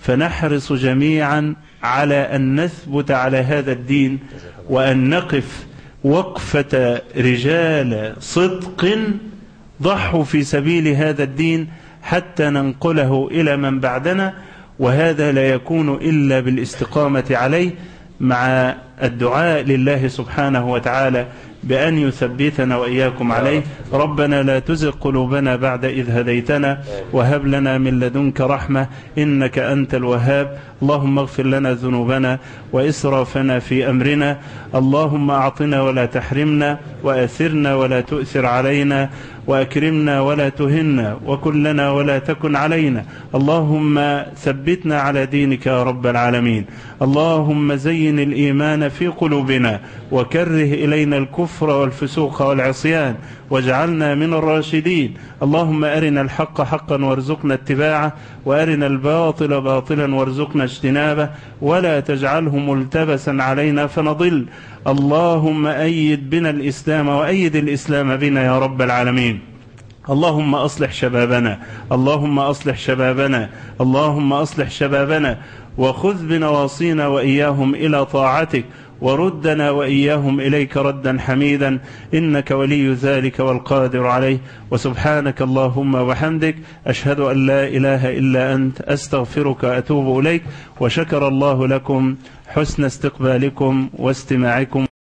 Speaker 6: فنحرص جميعا على أن نثبت على هذا الدين وأن نقف وقفة رجال صدق ضحوا في سبيل هذا الدين حتى ننقله إلى من بعدنا وهذا لا يكون إلا بالاستقامة عليه مع الدعاء لله سبحانه وتعالى بأن يثبتنا وإياكم عليه ربنا لا تزغ قلوبنا بعد إذ هديتنا وهب لنا من لدنك رحمة إنك أنت الوهاب اللهم اغفر لنا ذنوبنا وإسرافنا في أمرنا اللهم أعطنا ولا تحرمنا وأثرنا ولا تؤثر علينا وأكرمنا ولا تهنا وكلنا ولا تكن علينا اللهم ثبتنا على دينك يا رب العالمين اللهم زين الإيمان في قلوبنا وكره إلينا الكفر والفسوق والعصيان واجعلنا من الراشدين اللهم أرنا الحق حقا وارزقنا اتباعه وأرنا الباطل باطلا وارزقنا اجتنابه ولا تجعله ملتبسا علينا فنضل اللهم أيد بنا الإسلام وأيد الإسلام بنا يا رب العالمين اللهم أصلح شبابنا اللهم أصلح شبابنا اللهم أصلح شبابنا وخذ بنواصينا وإياهم إلى طاعتك وردنا وإياهم إليك ردا حميدا إنك ولي ذلك والقادر عليه وسبحانك اللهم وحمدك أشهد أن لا إله إلا أنت أستغفرك وأتوب إليك وشكر الله لكم حسن استقبالكم واستماعكم